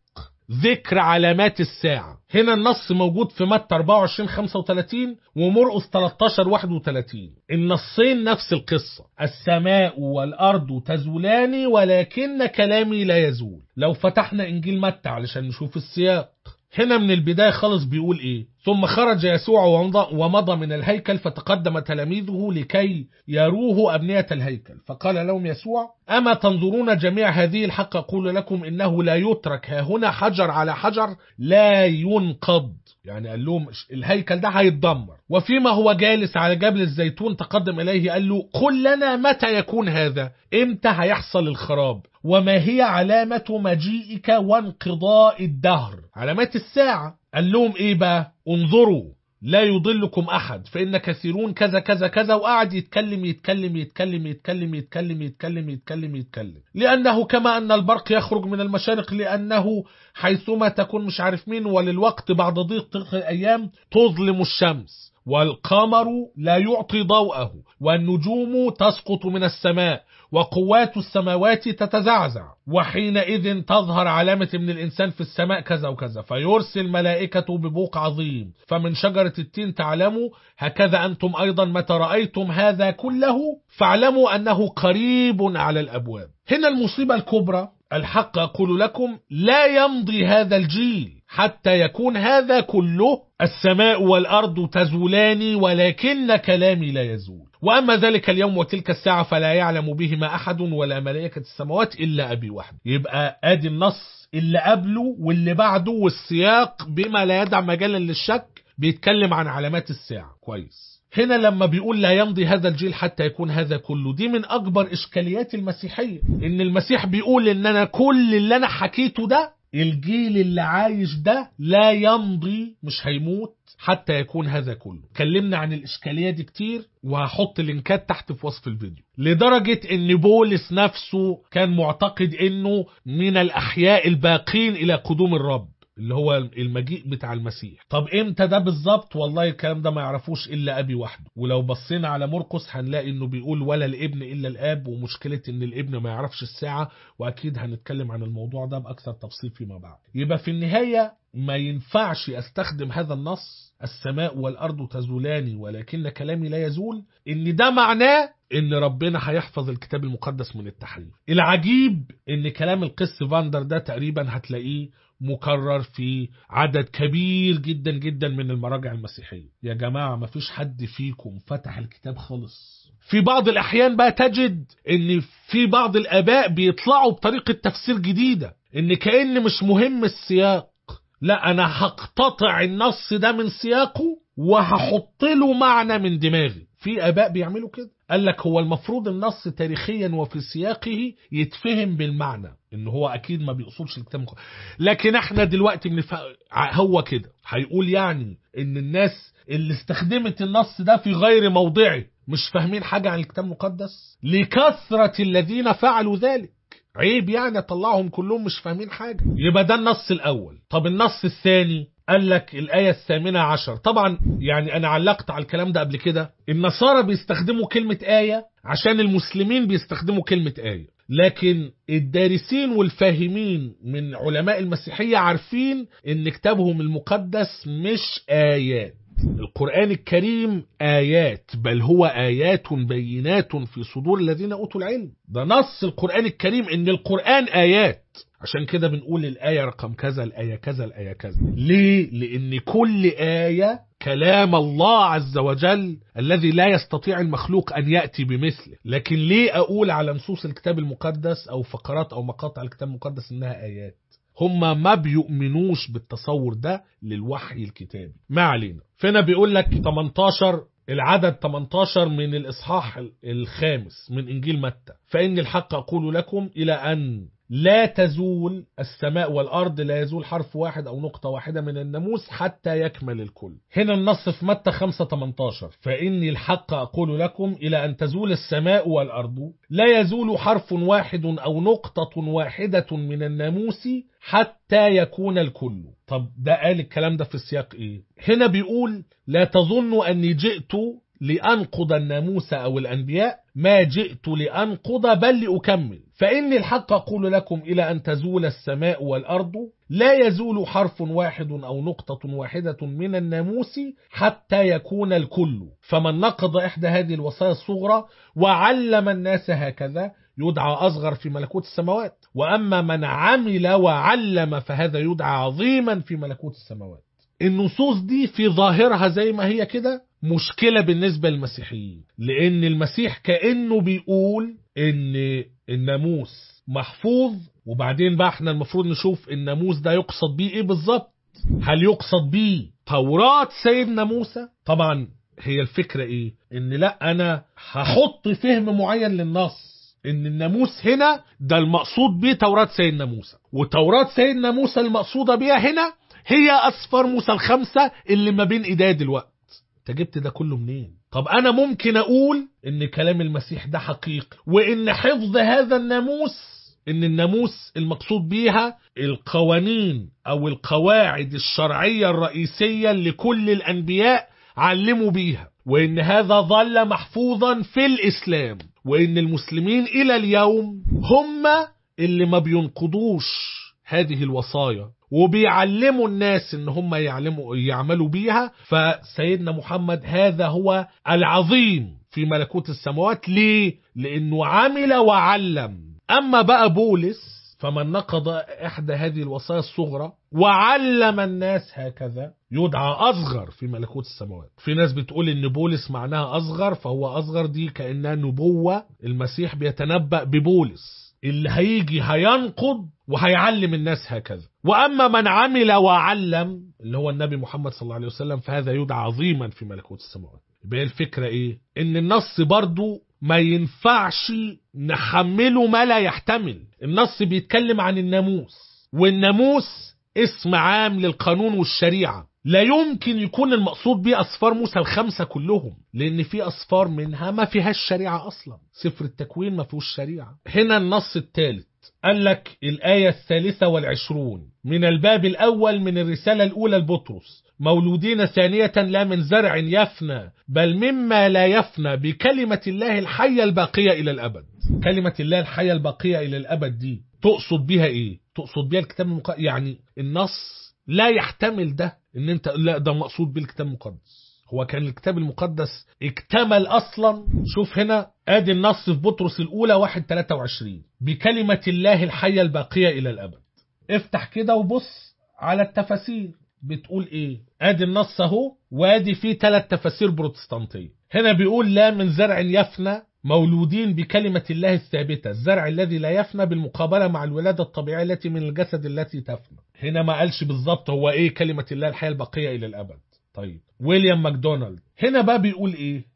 ذكر علامات الساعة هنا النص موجود في متى 24 35 ومرقس 13 31 النصين نفس القصة السماء والأرض تزولان ولكن كلامي لا يزول لو فتحنا إنجيل متى علشان نشوف السياق هنا من البداية خالص بيقول إيه ثم خرج يسوع ومضى, ومضى من الهيكل فتقدم تلاميذه لكي يروه أبنية الهيكل فقال لهم يسوع أما تنظرون جميع هذه الحق أقول لكم إنه لا يترك ها هنا حجر على حجر لا ينقض يعني قال لهم الهيكل ده هيتدمر وفيما هو جالس على جبل الزيتون تقدم إليه قال له قل لنا متى يكون هذا امتى هيحصل الخراب وما هي علامة مجيئك وانقضاء الدهر علامات الساعة قال لهم ايه بقى انظروا لا يضلكم احد فان كثيرون كذا كذا كذا وقعد يتكلم يتكلم يتكلم يتكلم يتكلم يتكلم يتكلم يتكلم لانه كما ان البرق يخرج من المشارق لانه حيثما تكون مش عارف مين وللوقت بعد ضيق تلك الايام تظلم الشمس والقمر لا يعطي ضوءه والنجوم تسقط من السماء وقوات السماوات تتزعزع وحينئذ تظهر علامة من الإنسان في السماء كذا وكذا فيرسل ملائكة ببوق عظيم فمن شجرة التين تعلموا هكذا أنتم أيضا متى رأيتم هذا كله فاعلموا أنه قريب على الأبواب هنا المصيبة الكبرى الحق أقول لكم لا يمضي هذا الجيل حتى يكون هذا كله السماء والأرض تزولان ولكن كلامي لا يزول وأما ذلك اليوم وتلك الساعة فلا يعلم بهما أحد ولا ملائكة السماوات إلا أبي وحده يبقى آدي النص اللي قبله واللي بعده والسياق بما لا يدع مجالا للشك بيتكلم عن علامات الساعة كويس هنا لما بيقول لا يمضي هذا الجيل حتى يكون هذا كله دي من أكبر إشكاليات المسيحية إن المسيح بيقول إن أنا كل اللي أنا حكيته ده الجيل اللي عايش ده لا يمضي مش هيموت حتى يكون هذا كله كلمنا عن الإشكالية دي كتير وهحط لينكات تحت في وصف الفيديو لدرجة ان بولس نفسه كان معتقد انه من الأحياء الباقين إلى قدوم الرب اللي هو المجيء بتاع المسيح طب امتى ده بالظبط والله الكلام ده ما يعرفوش الا ابي وحده ولو بصينا على مرقس هنلاقي انه بيقول ولا الابن الا الاب ومشكله ان الابن ما يعرفش الساعه واكيد هنتكلم عن الموضوع ده باكثر تفصيل فيما بعد يبقى في النهايه ما ينفعش استخدم هذا النص السماء والارض تزولان ولكن كلامي لا يزول ان ده معناه ان ربنا هيحفظ الكتاب المقدس من التحريف العجيب ان كلام القس فاندر ده تقريبا هتلاقيه مكرر في عدد كبير جدا جدا من المراجع المسيحية يا جماعة ما فيش حد فيكم فتح الكتاب خالص في بعض الأحيان بقى تجد ان في بعض الآباء بيطلعوا بطريقة تفسير جديدة ان كأن مش مهم السياق لا انا هقتطع النص ده من سياقه وهحط له معنى من دماغي في اباء بيعملوا كده قال لك هو المفروض النص تاريخيا وفي سياقه يتفهم بالمعنى ان هو اكيد ما بيقصدش الكتاب المقدس لكن احنا دلوقتي بنف... هو كده هيقول يعني ان الناس اللي استخدمت النص ده في غير موضعه مش فاهمين حاجة عن الكتاب المقدس لكثرة الذين فعلوا ذلك عيب يعني اطلعهم كلهم مش فاهمين حاجة يبقى ده النص الاول طب النص الثاني قال لك الآية الثامنة عشر طبعا يعني أنا علقت على الكلام ده قبل كده النصارى بيستخدموا كلمة آية عشان المسلمين بيستخدموا كلمة آية لكن الدارسين والفاهمين من علماء المسيحية عارفين ان كتابهم المقدس مش آيات القرآن الكريم آيات بل هو آيات بينات في صدور الذين أوتوا العلم ده نص القرآن الكريم إن القرآن آيات عشان كده بنقول الآية رقم كذا الآية كذا الآية كذا ليه؟ لأن كل آية كلام الله عز وجل الذي لا يستطيع المخلوق أن يأتي بمثله لكن ليه أقول على نصوص الكتاب المقدس أو فقرات أو مقاطع الكتاب المقدس إنها آيات هم ما بيؤمنوش بالتصور ده للوحي الكتابي ما علينا فهنا بيقول لك 18 العدد 18 من الإصحاح الخامس من إنجيل متى فإن الحق أقول لكم إلى أن لا تزول السماء والأرض لا يزول حرف واحد أو نقطة واحدة من الناموس حتى يكمل الكل هنا النص في متى 5 18 فإني الحق أقول لكم إلى أن تزول السماء والأرض لا يزول حرف واحد أو نقطة واحدة من الناموس حتى يكون الكل طب ده قال الكلام ده في السياق إيه هنا بيقول لا تظنوا أني جئت لأنقض الناموس أو الأنبياء ما جئت لأنقض بل لأكمل فإني الحق أقول لكم إلى أن تزول السماء والأرض لا يزول حرف واحد أو نقطة واحدة من الناموس حتى يكون الكل فمن نقض إحدى هذه الوصايا الصغرى وعلم الناس هكذا يدعى أصغر في ملكوت السماوات وأما من عمل وعلم فهذا يدعى عظيما في ملكوت السماوات النصوص دي في ظاهرها زي ما هي كده مشكلة بالنسبة للمسيحيين لأن المسيح كأنه بيقول إن الناموس محفوظ وبعدين بقى احنا المفروض نشوف الناموس ده يقصد بيه ايه بالظبط هل يقصد بيه توراة سيدنا موسى طبعا هي الفكرة ايه ان لا انا هحط فهم معين للنص ان الناموس هنا ده المقصود بيه توراة سيدنا موسى وتوراة سيدنا موسى المقصودة بيها هنا هي أسفار موسى الخمسة اللي ما بين إيديا دلوقتي انت جبت ده كله منين طب انا ممكن اقول ان كلام المسيح ده حقيقي وان حفظ هذا الناموس ان الناموس المقصود بيها القوانين او القواعد الشرعية الرئيسية لكل الانبياء علموا بيها وان هذا ظل محفوظا في الاسلام وان المسلمين الى اليوم هم اللي ما بينقضوش هذه الوصايا وبيعلموا الناس ان هم يعلموا يعملوا بيها فسيدنا محمد هذا هو العظيم في ملكوت السماوات ليه لانه عمل وعلم اما بقى بولس فمن نقض احدى هذه الوصايا الصغرى وعلم الناس هكذا يدعى اصغر في ملكوت السماوات في ناس بتقول ان بولس معناها اصغر فهو اصغر دي كانها نبوه المسيح بيتنبأ ببولس اللي هيجي هينقض وهيعلم الناس هكذا وأما من عمل وعلم اللي هو النبي محمد صلى الله عليه وسلم فهذا يدعى عظيما في ملكوت السماوات يبقى الفكرة ايه ان النص برضو ما ينفعش نحمله ما لا يحتمل النص بيتكلم عن الناموس والناموس اسم عام للقانون والشريعة لا يمكن يكون المقصود بيه أصفار موسى الخمسة كلهم لأن في أصفار منها ما فيهاش شريعة أصلا سفر التكوين ما فيهوش شريعة هنا النص الثالث قال لك الآية الثالثة والعشرون من الباب الأول من الرسالة الأولى لبطرس مولودين ثانية لا من زرع يفنى بل مما لا يفنى بكلمة الله الحية الباقية إلى الأبد كلمة الله الحية الباقية إلى الأبد دي تقصد بها إيه تقصد بها الكتاب المقدس يعني النص لا يحتمل ده ان انت لا ده مقصود بالكتاب المقدس هو كان الكتاب المقدس اكتمل اصلا شوف هنا ادي النص في بطرس الاولى 1 23 بكلمة الله الحية الباقية الى الابد افتح كده وبص على التفاسير بتقول ايه ادي النص اهو وادي فيه ثلاث تفاسير بروتستانتية هنا بيقول لا من زرع يفنى مولودين بكلمة الله الثابتة الزرع الذي لا يفنى بالمقابلة مع الولادة الطبيعية التي من الجسد التي تفنى هنا ما قالش بالظبط هو ايه كلمة الله الحياة الباقية إلى الأبد طيب ويليام ماكدونالد هنا بقى بيقول ايه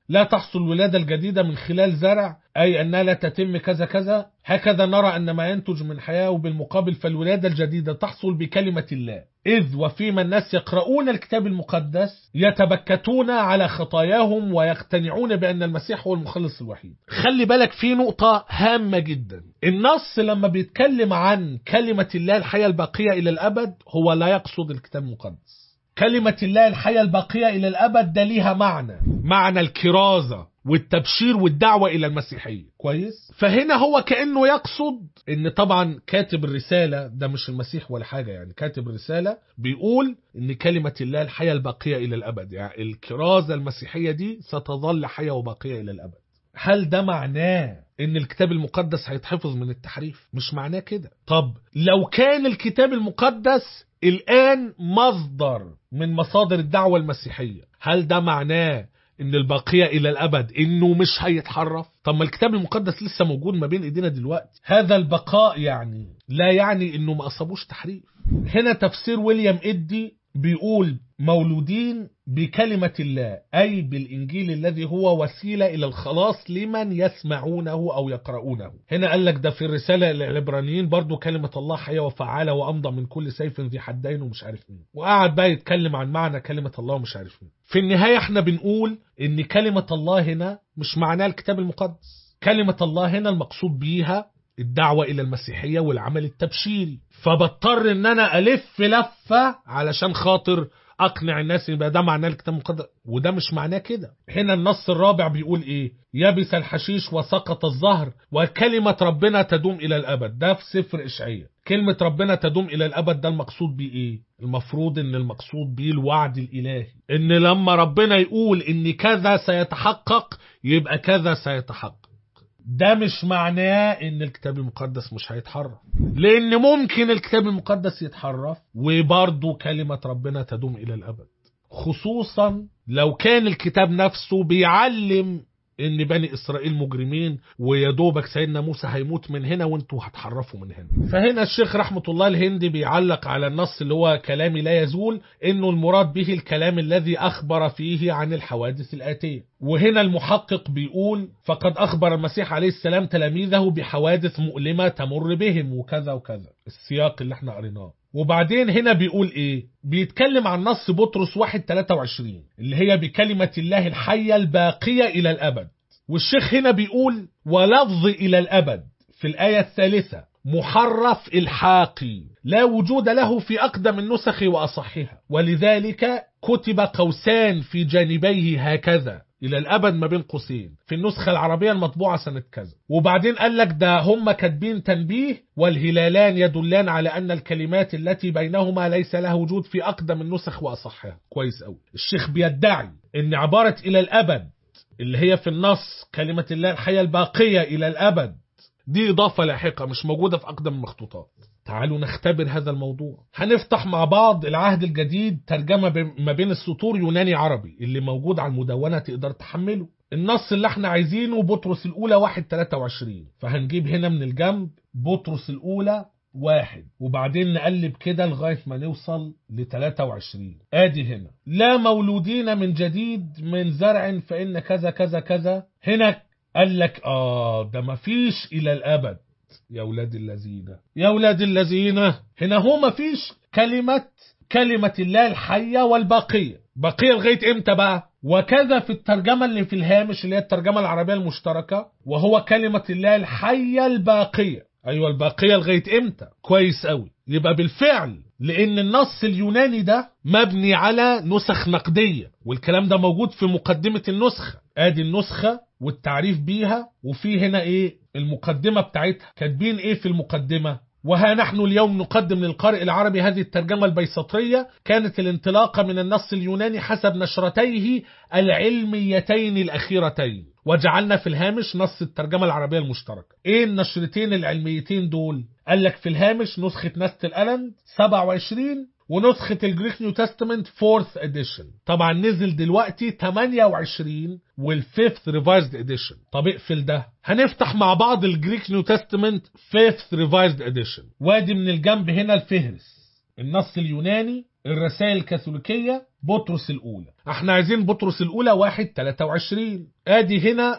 لا تحصل الولادة الجديدة من خلال زرع أي أنها لا تتم كذا كذا هكذا نرى أن ما ينتج من حياة وبالمقابل فالولادة الجديدة تحصل بكلمة الله إذ وفيما الناس يقرؤون الكتاب المقدس يتبكتون على خطاياهم ويقتنعون بأن المسيح هو المخلص الوحيد خلي بالك في نقطة هامة جدا النص لما بيتكلم عن كلمة الله الحياة الباقية إلى الأبد هو لا يقصد الكتاب المقدس كلمة الله الحياة الباقية إلى الأبد ده ليها معنى معنى الكرازة والتبشير والدعوة إلى المسيحية كويس فهنا هو كأنه يقصد إن طبعا كاتب الرسالة ده مش المسيح ولا حاجة يعني كاتب الرسالة بيقول إن كلمة الله الحياة الباقية إلى الأبد يعني الكرازة المسيحية دي ستظل حياة وباقية إلى الأبد هل ده معناه ان الكتاب المقدس هيتحفظ من التحريف مش معناه كده طب لو كان الكتاب المقدس الآن مصدر من مصادر الدعوة المسيحية هل ده معناه ان البقية الى الابد انه مش هيتحرف طب ما الكتاب المقدس لسه موجود ما بين ايدينا دلوقتي هذا البقاء يعني لا يعني انه ما اصابوش تحريف هنا تفسير ويليام ادي بيقول مولودين بكلمة الله أي بالإنجيل الذي هو وسيلة إلى الخلاص لمن يسمعونه أو يقرؤونه هنا قال لك ده في الرسالة للعبرانيين برضو كلمة الله حية وفعالة وأمضى من كل سيف ذي حدين ومش عارف مين وقعد بقى يتكلم عن معنى كلمة الله ومش عارف مين في النهاية احنا بنقول إن كلمة الله هنا مش معناها الكتاب المقدس كلمة الله هنا المقصود بيها الدعوة إلى المسيحية والعمل التبشيري فبضطر إن أنا ألف لفة علشان خاطر أقنع الناس يبقى ده معناه الكتاب المقدس وده مش معناه كده هنا النص الرابع بيقول إيه يبس الحشيش وسقط الزهر وكلمة ربنا تدوم إلى الأبد ده في سفر إشعياء كلمة ربنا تدوم إلى الأبد ده المقصود بيه إيه المفروض إن المقصود بيه الوعد الإلهي إن لما ربنا يقول إن كذا سيتحقق يبقى كذا سيتحقق ده مش معناه ان الكتاب المقدس مش هيتحرف لان ممكن الكتاب المقدس يتحرف وبرضه كلمة ربنا تدوم الى الابد خصوصا لو كان الكتاب نفسه بيعلم ان بني اسرائيل مجرمين ويا دوبك سيدنا موسى هيموت من هنا وانتوا هتحرفوا من هنا فهنا الشيخ رحمه الله الهندي بيعلق على النص اللي هو كلامي لا يزول انه المراد به الكلام الذي اخبر فيه عن الحوادث الاتيه وهنا المحقق بيقول فقد اخبر المسيح عليه السلام تلاميذه بحوادث مؤلمه تمر بهم وكذا وكذا السياق اللي احنا قريناه وبعدين هنا بيقول ايه بيتكلم عن نص بطرس 1 23 اللي هي بكلمة الله الحية الباقية إلى الأبد والشيخ هنا بيقول ولفظ إلى الأبد في الآية الثالثة محرف الحاقي لا وجود له في أقدم النسخ وأصحها ولذلك كتب قوسان في جانبيه هكذا إلى الأبد ما بين قوسين في النسخة العربية المطبوعة سنة كذا وبعدين قال لك ده هم كاتبين تنبيه والهلالان يدلان على أن الكلمات التي بينهما ليس لها وجود في أقدم النسخ وأصحها كويس أوي الشيخ بيدعي أن عبارة إلى الأبد اللي هي في النص كلمة الله الحياة الباقية إلى الأبد دي إضافة لاحقة مش موجودة في أقدم المخطوطات تعالوا نختبر هذا الموضوع هنفتح مع بعض العهد الجديد ترجمة ما بين السطور يوناني عربي اللي موجود على المدونة تقدر تحمله النص اللي احنا عايزينه بطرس الأولى 1 23 فهنجيب هنا من الجنب بطرس الأولى واحد وبعدين نقلب كده لغاية ما نوصل ل 23 ادي هنا لا مولودين من جديد من زرع فإن كذا كذا كذا هنا قال لك اه ده مفيش إلى الأبد يا ولاد الذين يا ولاد الذين هنا هو مفيش كلمة كلمة الله الحية والباقية باقية لغاية امتى بقى وكذا في الترجمة اللي في الهامش اللي هي الترجمة العربية المشتركة وهو كلمة الله الحية الباقية ايوه الباقية لغاية امتى كويس قوي يبقى بالفعل لان النص اليوناني ده مبني على نسخ نقدية والكلام ده موجود في مقدمة النسخة ادي النسخة والتعريف بيها وفي هنا ايه المقدمة بتاعتها كاتبين ايه في المقدمة وها نحن اليوم نقدم للقارئ العربي هذه الترجمة البيسطرية كانت الانطلاقة من النص اليوناني حسب نشرتيه العلميتين الأخيرتين وجعلنا في الهامش نص الترجمة العربية المشتركة ايه النشرتين العلميتين دول قال لك في الهامش نسخة نست الألند 27 ونسخة الجريك نيو تestament 4th edition طبعا نزل دلوقتي 28 والفيفث ريفايزد اديشن طب اقفل ده هنفتح مع بعض الجريك نيو تestament 5th ريفايزد اديشن وادي من الجنب هنا الفهرس النص اليوناني الرسائل الكاثوليكية بطرس الأولى احنا عايزين بطرس الأولى واحد 23 ادي هنا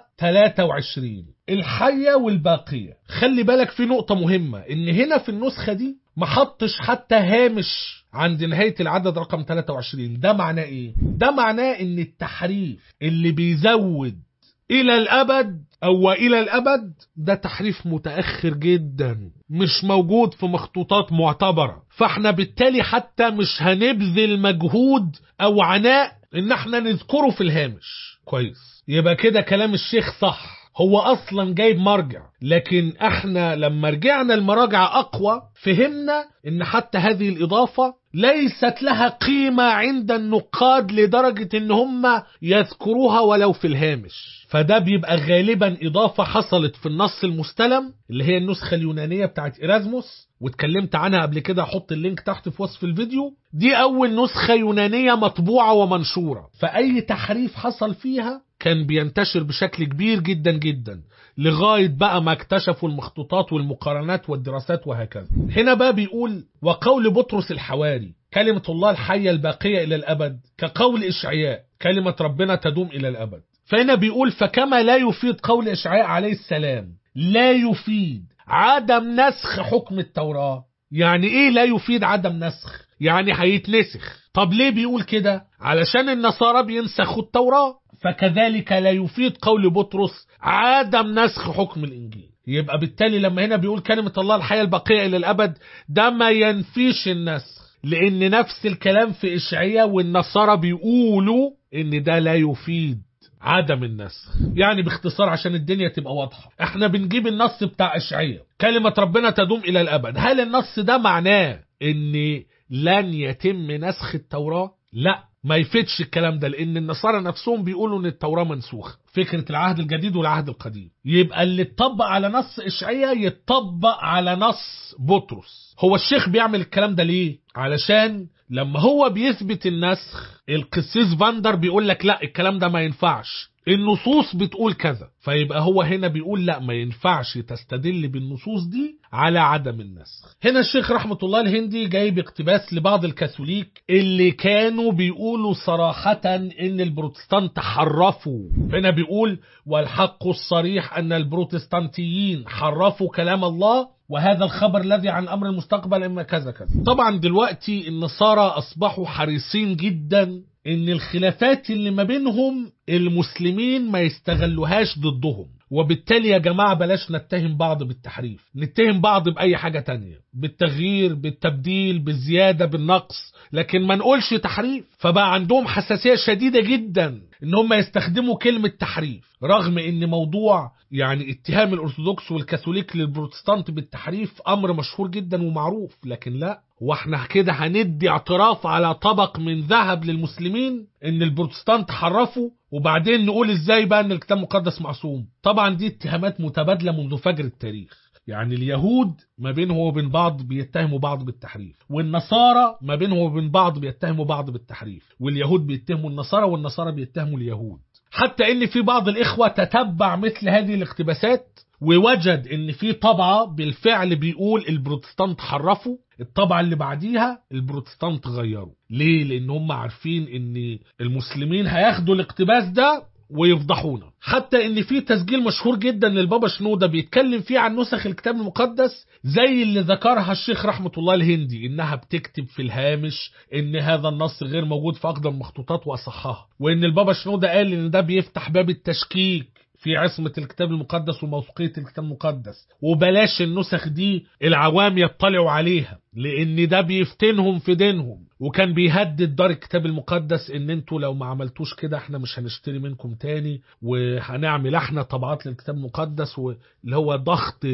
23 الحية والباقية خلي بالك في نقطة مهمة ان هنا في النسخة دي ما حطش حتى هامش عند نهاية العدد رقم 23 ده معناه ايه؟ ده معناه ان التحريف اللي بيزود الى الابد او الى الابد ده تحريف متاخر جدا مش موجود في مخطوطات معتبره فاحنا بالتالي حتى مش هنبذل مجهود او عناء ان احنا نذكره في الهامش كويس يبقى كده كلام الشيخ صح هو اصلا جايب مرجع لكن احنا لما رجعنا المراجع اقوى فهمنا ان حتى هذه الاضافه ليست لها قيمه عند النقاد لدرجه ان هم يذكروها ولو في الهامش فده بيبقى غالبا اضافه حصلت في النص المستلم اللي هي النسخه اليونانيه بتاعت ايرازموس واتكلمت عنها قبل كده احط اللينك تحت في وصف الفيديو دي اول نسخه يونانيه مطبوعه ومنشوره فاي تحريف حصل فيها كان بينتشر بشكل كبير جدا جدا لغاية بقى ما اكتشفوا المخطوطات والمقارنات والدراسات وهكذا هنا بقى بيقول وقول بطرس الحواري كلمة الله الحية الباقية إلى الأبد كقول إشعياء كلمة ربنا تدوم إلى الأبد فهنا بيقول فكما لا يفيد قول إشعياء عليه السلام لا يفيد عدم نسخ حكم التوراة يعني إيه لا يفيد عدم نسخ يعني هيتنسخ طب ليه بيقول كده علشان النصارى بينسخوا التوراة فكذلك لا يفيد قول بطرس عدم نسخ حكم الإنجيل يبقى بالتالي لما هنا بيقول كلمة الله الحياة البقية إلى الأبد ده ما ينفيش النسخ لأن نفس الكلام في إشعياء والنصارى بيقولوا إن ده لا يفيد عدم النسخ يعني باختصار عشان الدنيا تبقى واضحة احنا بنجيب النص بتاع إشعياء كلمة ربنا تدوم إلى الأبد هل النص ده معناه إن لن يتم نسخ التوراة لا ما يفيدش الكلام ده لان النصارى نفسهم بيقولوا ان التوراه منسوخه فكره العهد الجديد والعهد القديم يبقى اللي اتطبق على نص اشعياء يتطبق على نص بطرس هو الشيخ بيعمل الكلام ده ليه علشان لما هو بيثبت النسخ القسيس فاندر بيقول لك لا الكلام ده ما ينفعش النصوص بتقول كذا فيبقى هو هنا بيقول لا ما ينفعش تستدل بالنصوص دي على عدم النسخ هنا الشيخ رحمة الله الهندي جايب اقتباس لبعض الكاثوليك اللي كانوا بيقولوا صراحة ان البروتستانت حرفوا هنا بيقول والحق الصريح ان البروتستانتيين حرفوا كلام الله وهذا الخبر الذي عن امر المستقبل اما كذا كذا طبعا دلوقتي النصارى اصبحوا حريصين جدا ان الخلافات اللي ما بينهم المسلمين ما يستغلوهاش ضدهم وبالتالي يا جماعة بلاش نتهم بعض بالتحريف نتهم بعض بأي حاجة تانية بالتغيير بالتبديل بالزيادة بالنقص لكن ما نقولش تحريف فبقى عندهم حساسية شديدة جدا ان هم يستخدموا كلمة تحريف رغم ان موضوع يعني اتهام الارثوذكس والكاثوليك للبروتستانت بالتحريف امر مشهور جدا ومعروف لكن لا واحنا كده هندي اعتراف على طبق من ذهب للمسلمين ان البروتستانت حرفوا وبعدين نقول ازاي بقى ان الكتاب المقدس معصوم طبعا دي اتهامات متبادله منذ فجر التاريخ يعني اليهود ما بينهم وبين بعض بيتهموا بعض بالتحريف والنصارى ما بينهم وبين بعض بيتهموا بعض بالتحريف واليهود بيتهموا النصارى والنصارى بيتهموا اليهود حتى ان في بعض الاخوه تتبع مثل هذه الاقتباسات ووجد ان في طبعه بالفعل بيقول البروتستانت حرفوا الطبعه اللي بعديها البروتستانت غيروا ليه لان هم عارفين ان المسلمين هياخدوا الاقتباس ده ويفضحونا حتى ان في تسجيل مشهور جدا للبابا شنودة بيتكلم فيه عن نسخ الكتاب المقدس زي اللي ذكرها الشيخ رحمة الله الهندي انها بتكتب في الهامش ان هذا النص غير موجود في اقدم المخطوطات واصحها وان البابا شنودة قال ان ده بيفتح باب التشكيك في عصمة الكتاب المقدس وموثوقية الكتاب المقدس وبلاش النسخ دي العوام يطلعوا عليها لان ده بيفتنهم في دينهم وكان بيهدد دار الكتاب المقدس ان انتوا لو ما عملتوش كده احنا مش هنشتري منكم تاني وهنعمل احنا طبعات للكتاب المقدس واللي هو ضغط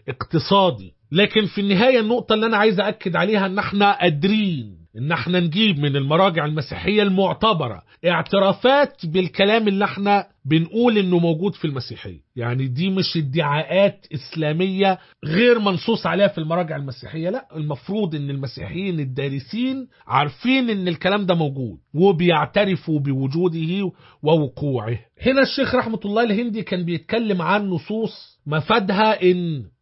اقتصادي لكن في النهاية النقطة اللي انا عايز اكد عليها ان احنا قادرين ان احنا نجيب من المراجع المسيحية المعتبرة اعترافات بالكلام اللي احنا بنقول انه موجود في المسيحية يعني دي مش ادعاءات اسلامية غير منصوص عليها في المراجع المسيحية لا المفروض ان المسيحيين الدارسين عارفين ان الكلام ده موجود وبيعترفوا بوجوده ووقوعه هنا الشيخ رحمة الله الهندي كان بيتكلم عن نصوص مفادها ان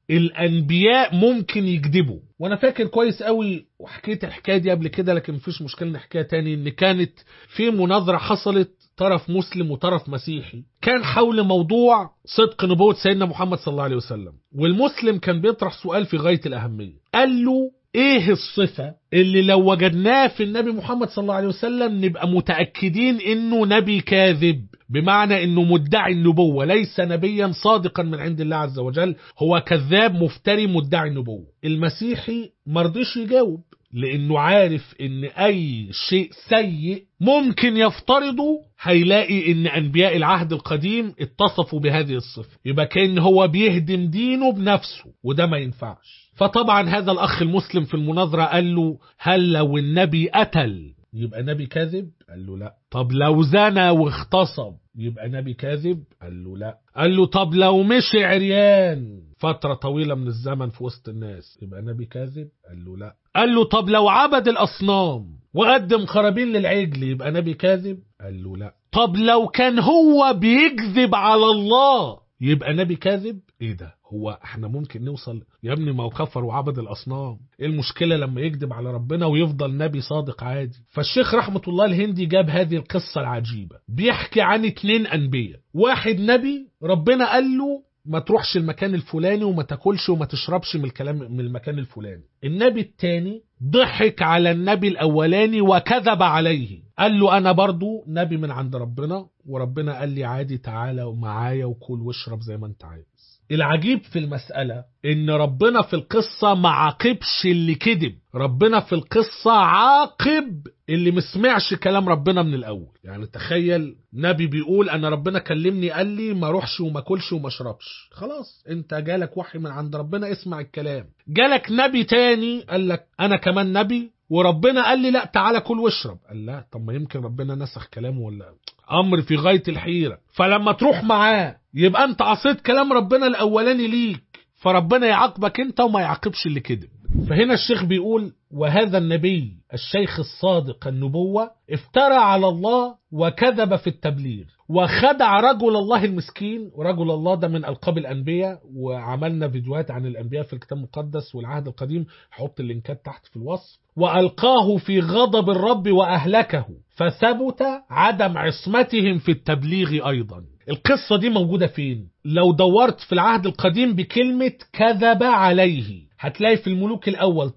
الانبياء ممكن يكذبوا وانا فاكر كويس قوي وحكيت الحكايه دي قبل كده لكن مفيش مشكله نحكيها تاني ان كانت في مناظره حصلت طرف مسلم وطرف مسيحي كان حول موضوع صدق نبوة سيدنا محمد صلى الله عليه وسلم والمسلم كان بيطرح سؤال في غاية الأهمية قال له ايه الصفة اللي لو وجدناه في النبي محمد صلى الله عليه وسلم نبقى متأكدين انه نبي كاذب بمعنى انه مدعي النبوة ليس نبيا صادقا من عند الله عز وجل هو كذاب مفتري مدعي النبوة المسيحي مرضيش يجاوب لانه عارف ان اي شيء سيء ممكن يفترضه هيلاقي ان انبياء العهد القديم اتصفوا بهذه الصفة يبقى كان هو بيهدم دينه بنفسه وده ما ينفعش فطبعا هذا الاخ المسلم في المناظرة قال له هل لو النبي قتل يبقى نبي كاذب قال له لا طب لو زنى واغتصب يبقى نبي كاذب قال له لا قال له طب لو مشي عريان فترة طويلة من الزمن في وسط الناس يبقى نبي كاذب قال له لا قال له طب لو عبد الأصنام وقدم خرابين للعجل يبقى نبي كاذب قال له لا طب لو كان هو بيكذب على الله يبقى نبي كاذب ايه ده هو احنا ممكن نوصل يا ابني ما هو كفر وعبد الاصنام ايه المشكله لما يكذب على ربنا ويفضل نبي صادق عادي فالشيخ رحمه الله الهندي جاب هذه القصه العجيبه بيحكي عن اتنين انبياء واحد نبي ربنا قال له ما تروحش المكان الفلاني وما تاكلش وما تشربش من الكلام من المكان الفلاني النبي التاني ضحك على النبي الاولاني وكذب عليه قال له انا برضو نبي من عند ربنا وربنا قال لي عادي تعالى معايا وكل واشرب زي ما انت عايز العجيب في المسألة إن ربنا في القصة ما عاقبش اللي كذب ربنا في القصة عاقب اللي مسمعش كلام ربنا من الأول يعني تخيل نبي بيقول أنا ربنا كلمني قال لي ما روحش وما كلش وما اشربش خلاص انت جالك وحي من عند ربنا اسمع الكلام جالك نبي تاني قال لك أنا كمان نبي وربنا قال لي لا تعالى كل واشرب قال لا طب ما يمكن ربنا نسخ كلامه ولا امر في غايه الحيره فلما تروح معاه يبقى انت عصيت كلام ربنا الاولاني ليك فربنا يعاقبك انت وما يعاقبش اللي كذب فهنا الشيخ بيقول وهذا النبي الشيخ الصادق النبوة افترى على الله وكذب في التبليغ وخدع رجل الله المسكين ورجل الله ده من ألقاب الأنبياء وعملنا فيديوهات عن الأنبياء في الكتاب المقدس والعهد القديم حط اللينكات تحت في الوصف وألقاه في غضب الرب وأهلكه فثبت عدم عصمتهم في التبليغ أيضا القصة دي موجودة فين؟ لو دورت في العهد القديم بكلمة كذب عليه هتلاقي في الملوك الأول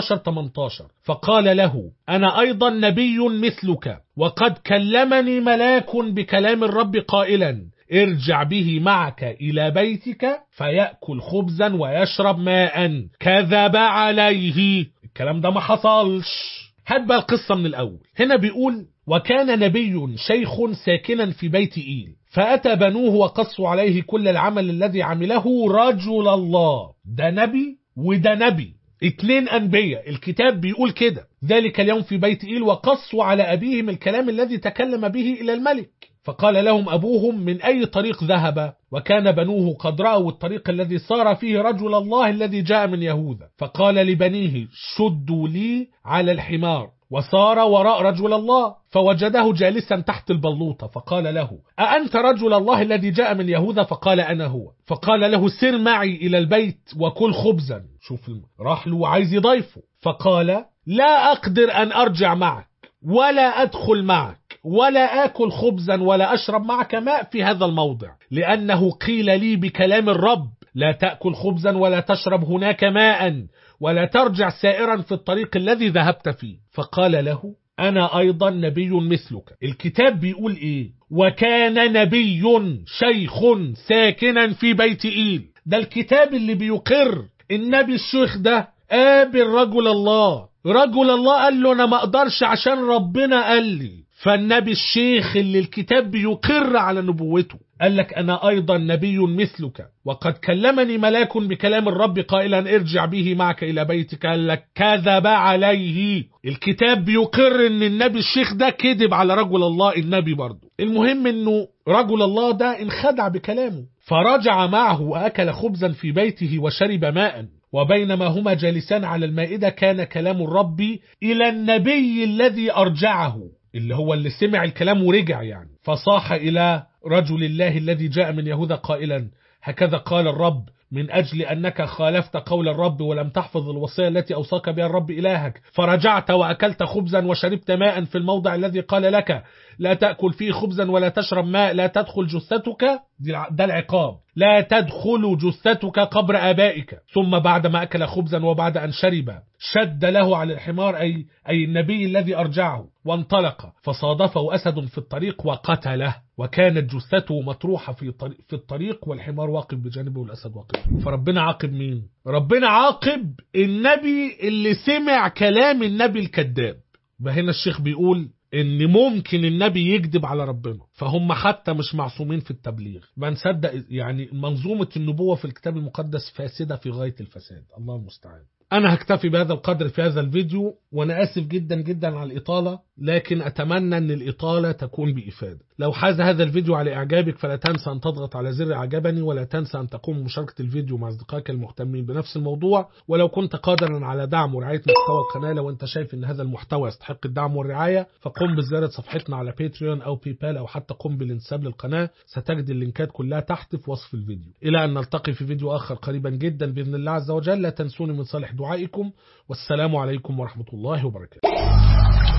13-18 فقال له أنا أيضا نبي مثلك وقد كلمني ملاك بكلام الرب قائلا ارجع به معك إلى بيتك فيأكل خبزا ويشرب ماء كذب عليه الكلام ده ما حصلش هات بقى القصة من الأول هنا بيقول وكان نبي شيخ ساكنا في بيت إيل فأتى بنوه وقصوا عليه كل العمل الذي عمله رجل الله ده نبي وده نبي اتنين أنبياء الكتاب بيقول كده ذلك اليوم في بيت إيل وقصوا على أبيهم الكلام الذي تكلم به إلى الملك فقال لهم أبوهم من أي طريق ذهب وكان بنوه قد رأوا الطريق الذي صار فيه رجل الله الذي جاء من يهوذا فقال لبنيه شدوا لي على الحمار وصار وراء رجل الله فوجده جالسا تحت البلوطة فقال له أأنت رجل الله الذي جاء من يهوذا فقال أنا هو فقال له سر معي إلى البيت وكل خبزا شوف راح له عايز يضيفه فقال لا أقدر أن أرجع معك ولا أدخل معك ولا آكل خبزا ولا أشرب معك ماء في هذا الموضع لأنه قيل لي بكلام الرب لا تأكل خبزا ولا تشرب هناك ماء ولا ترجع سائرا في الطريق الذي ذهبت فيه فقال له أنا أيضا نبي مثلك الكتاب بيقول إيه وكان نبي شيخ ساكنا في بيت إيل ده الكتاب اللي بيقر النبي الشيخ ده قابل رجل الله رجل الله قال له أنا ما أقدرش عشان ربنا قال لي فالنبي الشيخ اللي الكتاب بيقر على نبوته قال لك أنا أيضا نبي مثلك وقد كلمني ملاك بكلام الرب قائلا ارجع به معك إلى بيتك قال لك كذب عليه الكتاب بيقر ان النبي الشيخ ده كذب على رجل الله النبي برضه المهم انه رجل الله ده انخدع بكلامه فرجع معه وأكل خبزا في بيته وشرب ماء وبينما هما جالسان على المائدة كان كلام الرب إلى النبي الذي أرجعه اللي هو اللي سمع الكلام ورجع يعني فصاح إلى رجل الله الذي جاء من يهوذا قائلا هكذا قال الرب من أجل أنك خالفت قول الرب ولم تحفظ الوصية التي أوصاك بها الرب إلهك فرجعت وأكلت خبزا وشربت ماء في الموضع الذي قال لك لا تأكل فيه خبزا ولا تشرب ماء لا تدخل جثتك ده العقاب لا تدخل جثتك قبر آبائك ثم بعد ما أكل خبزا وبعد أن شرب شد له على الحمار أي, أي النبي الذي أرجعه وانطلق فصادفه أسد في الطريق وقتله وكانت جثته مطروحة في, طريق في الطريق والحمار واقف بجانبه والأسد واقف فربنا عاقب مين؟ ربنا عاقب النبي اللي سمع كلام النبي الكذاب هنا الشيخ بيقول ان ممكن النبي يكذب على ربنا فهم حتى مش معصومين في التبليغ ما نصدق يعني منظومة النبوة في الكتاب المقدس فاسدة في غاية الفساد الله المستعان أنا هكتفي بهذا القدر في هذا الفيديو وأنا آسف جدا جدا على الإطالة لكن أتمنى أن الإطالة تكون بإفادة لو حاز هذا الفيديو على إعجابك فلا تنسى أن تضغط على زر إعجبني ولا تنسى أن تقوم بمشاركة الفيديو مع أصدقائك المهتمين بنفس الموضوع ولو كنت قادرا على دعم ورعاية محتوى القناة لو أنت شايف أن هذا المحتوى يستحق الدعم والرعاية فقم بزيارة صفحتنا على باتريون أو بيبال أو حتى قم بالانساب للقناة ستجد اللينكات كلها تحت في وصف الفيديو إلى أن نلتقي في فيديو آخر قريبا جدا بإذن الله عز وجل لا تنسوني من صالح دعائكم والسلام عليكم ورحمة الله وبركاته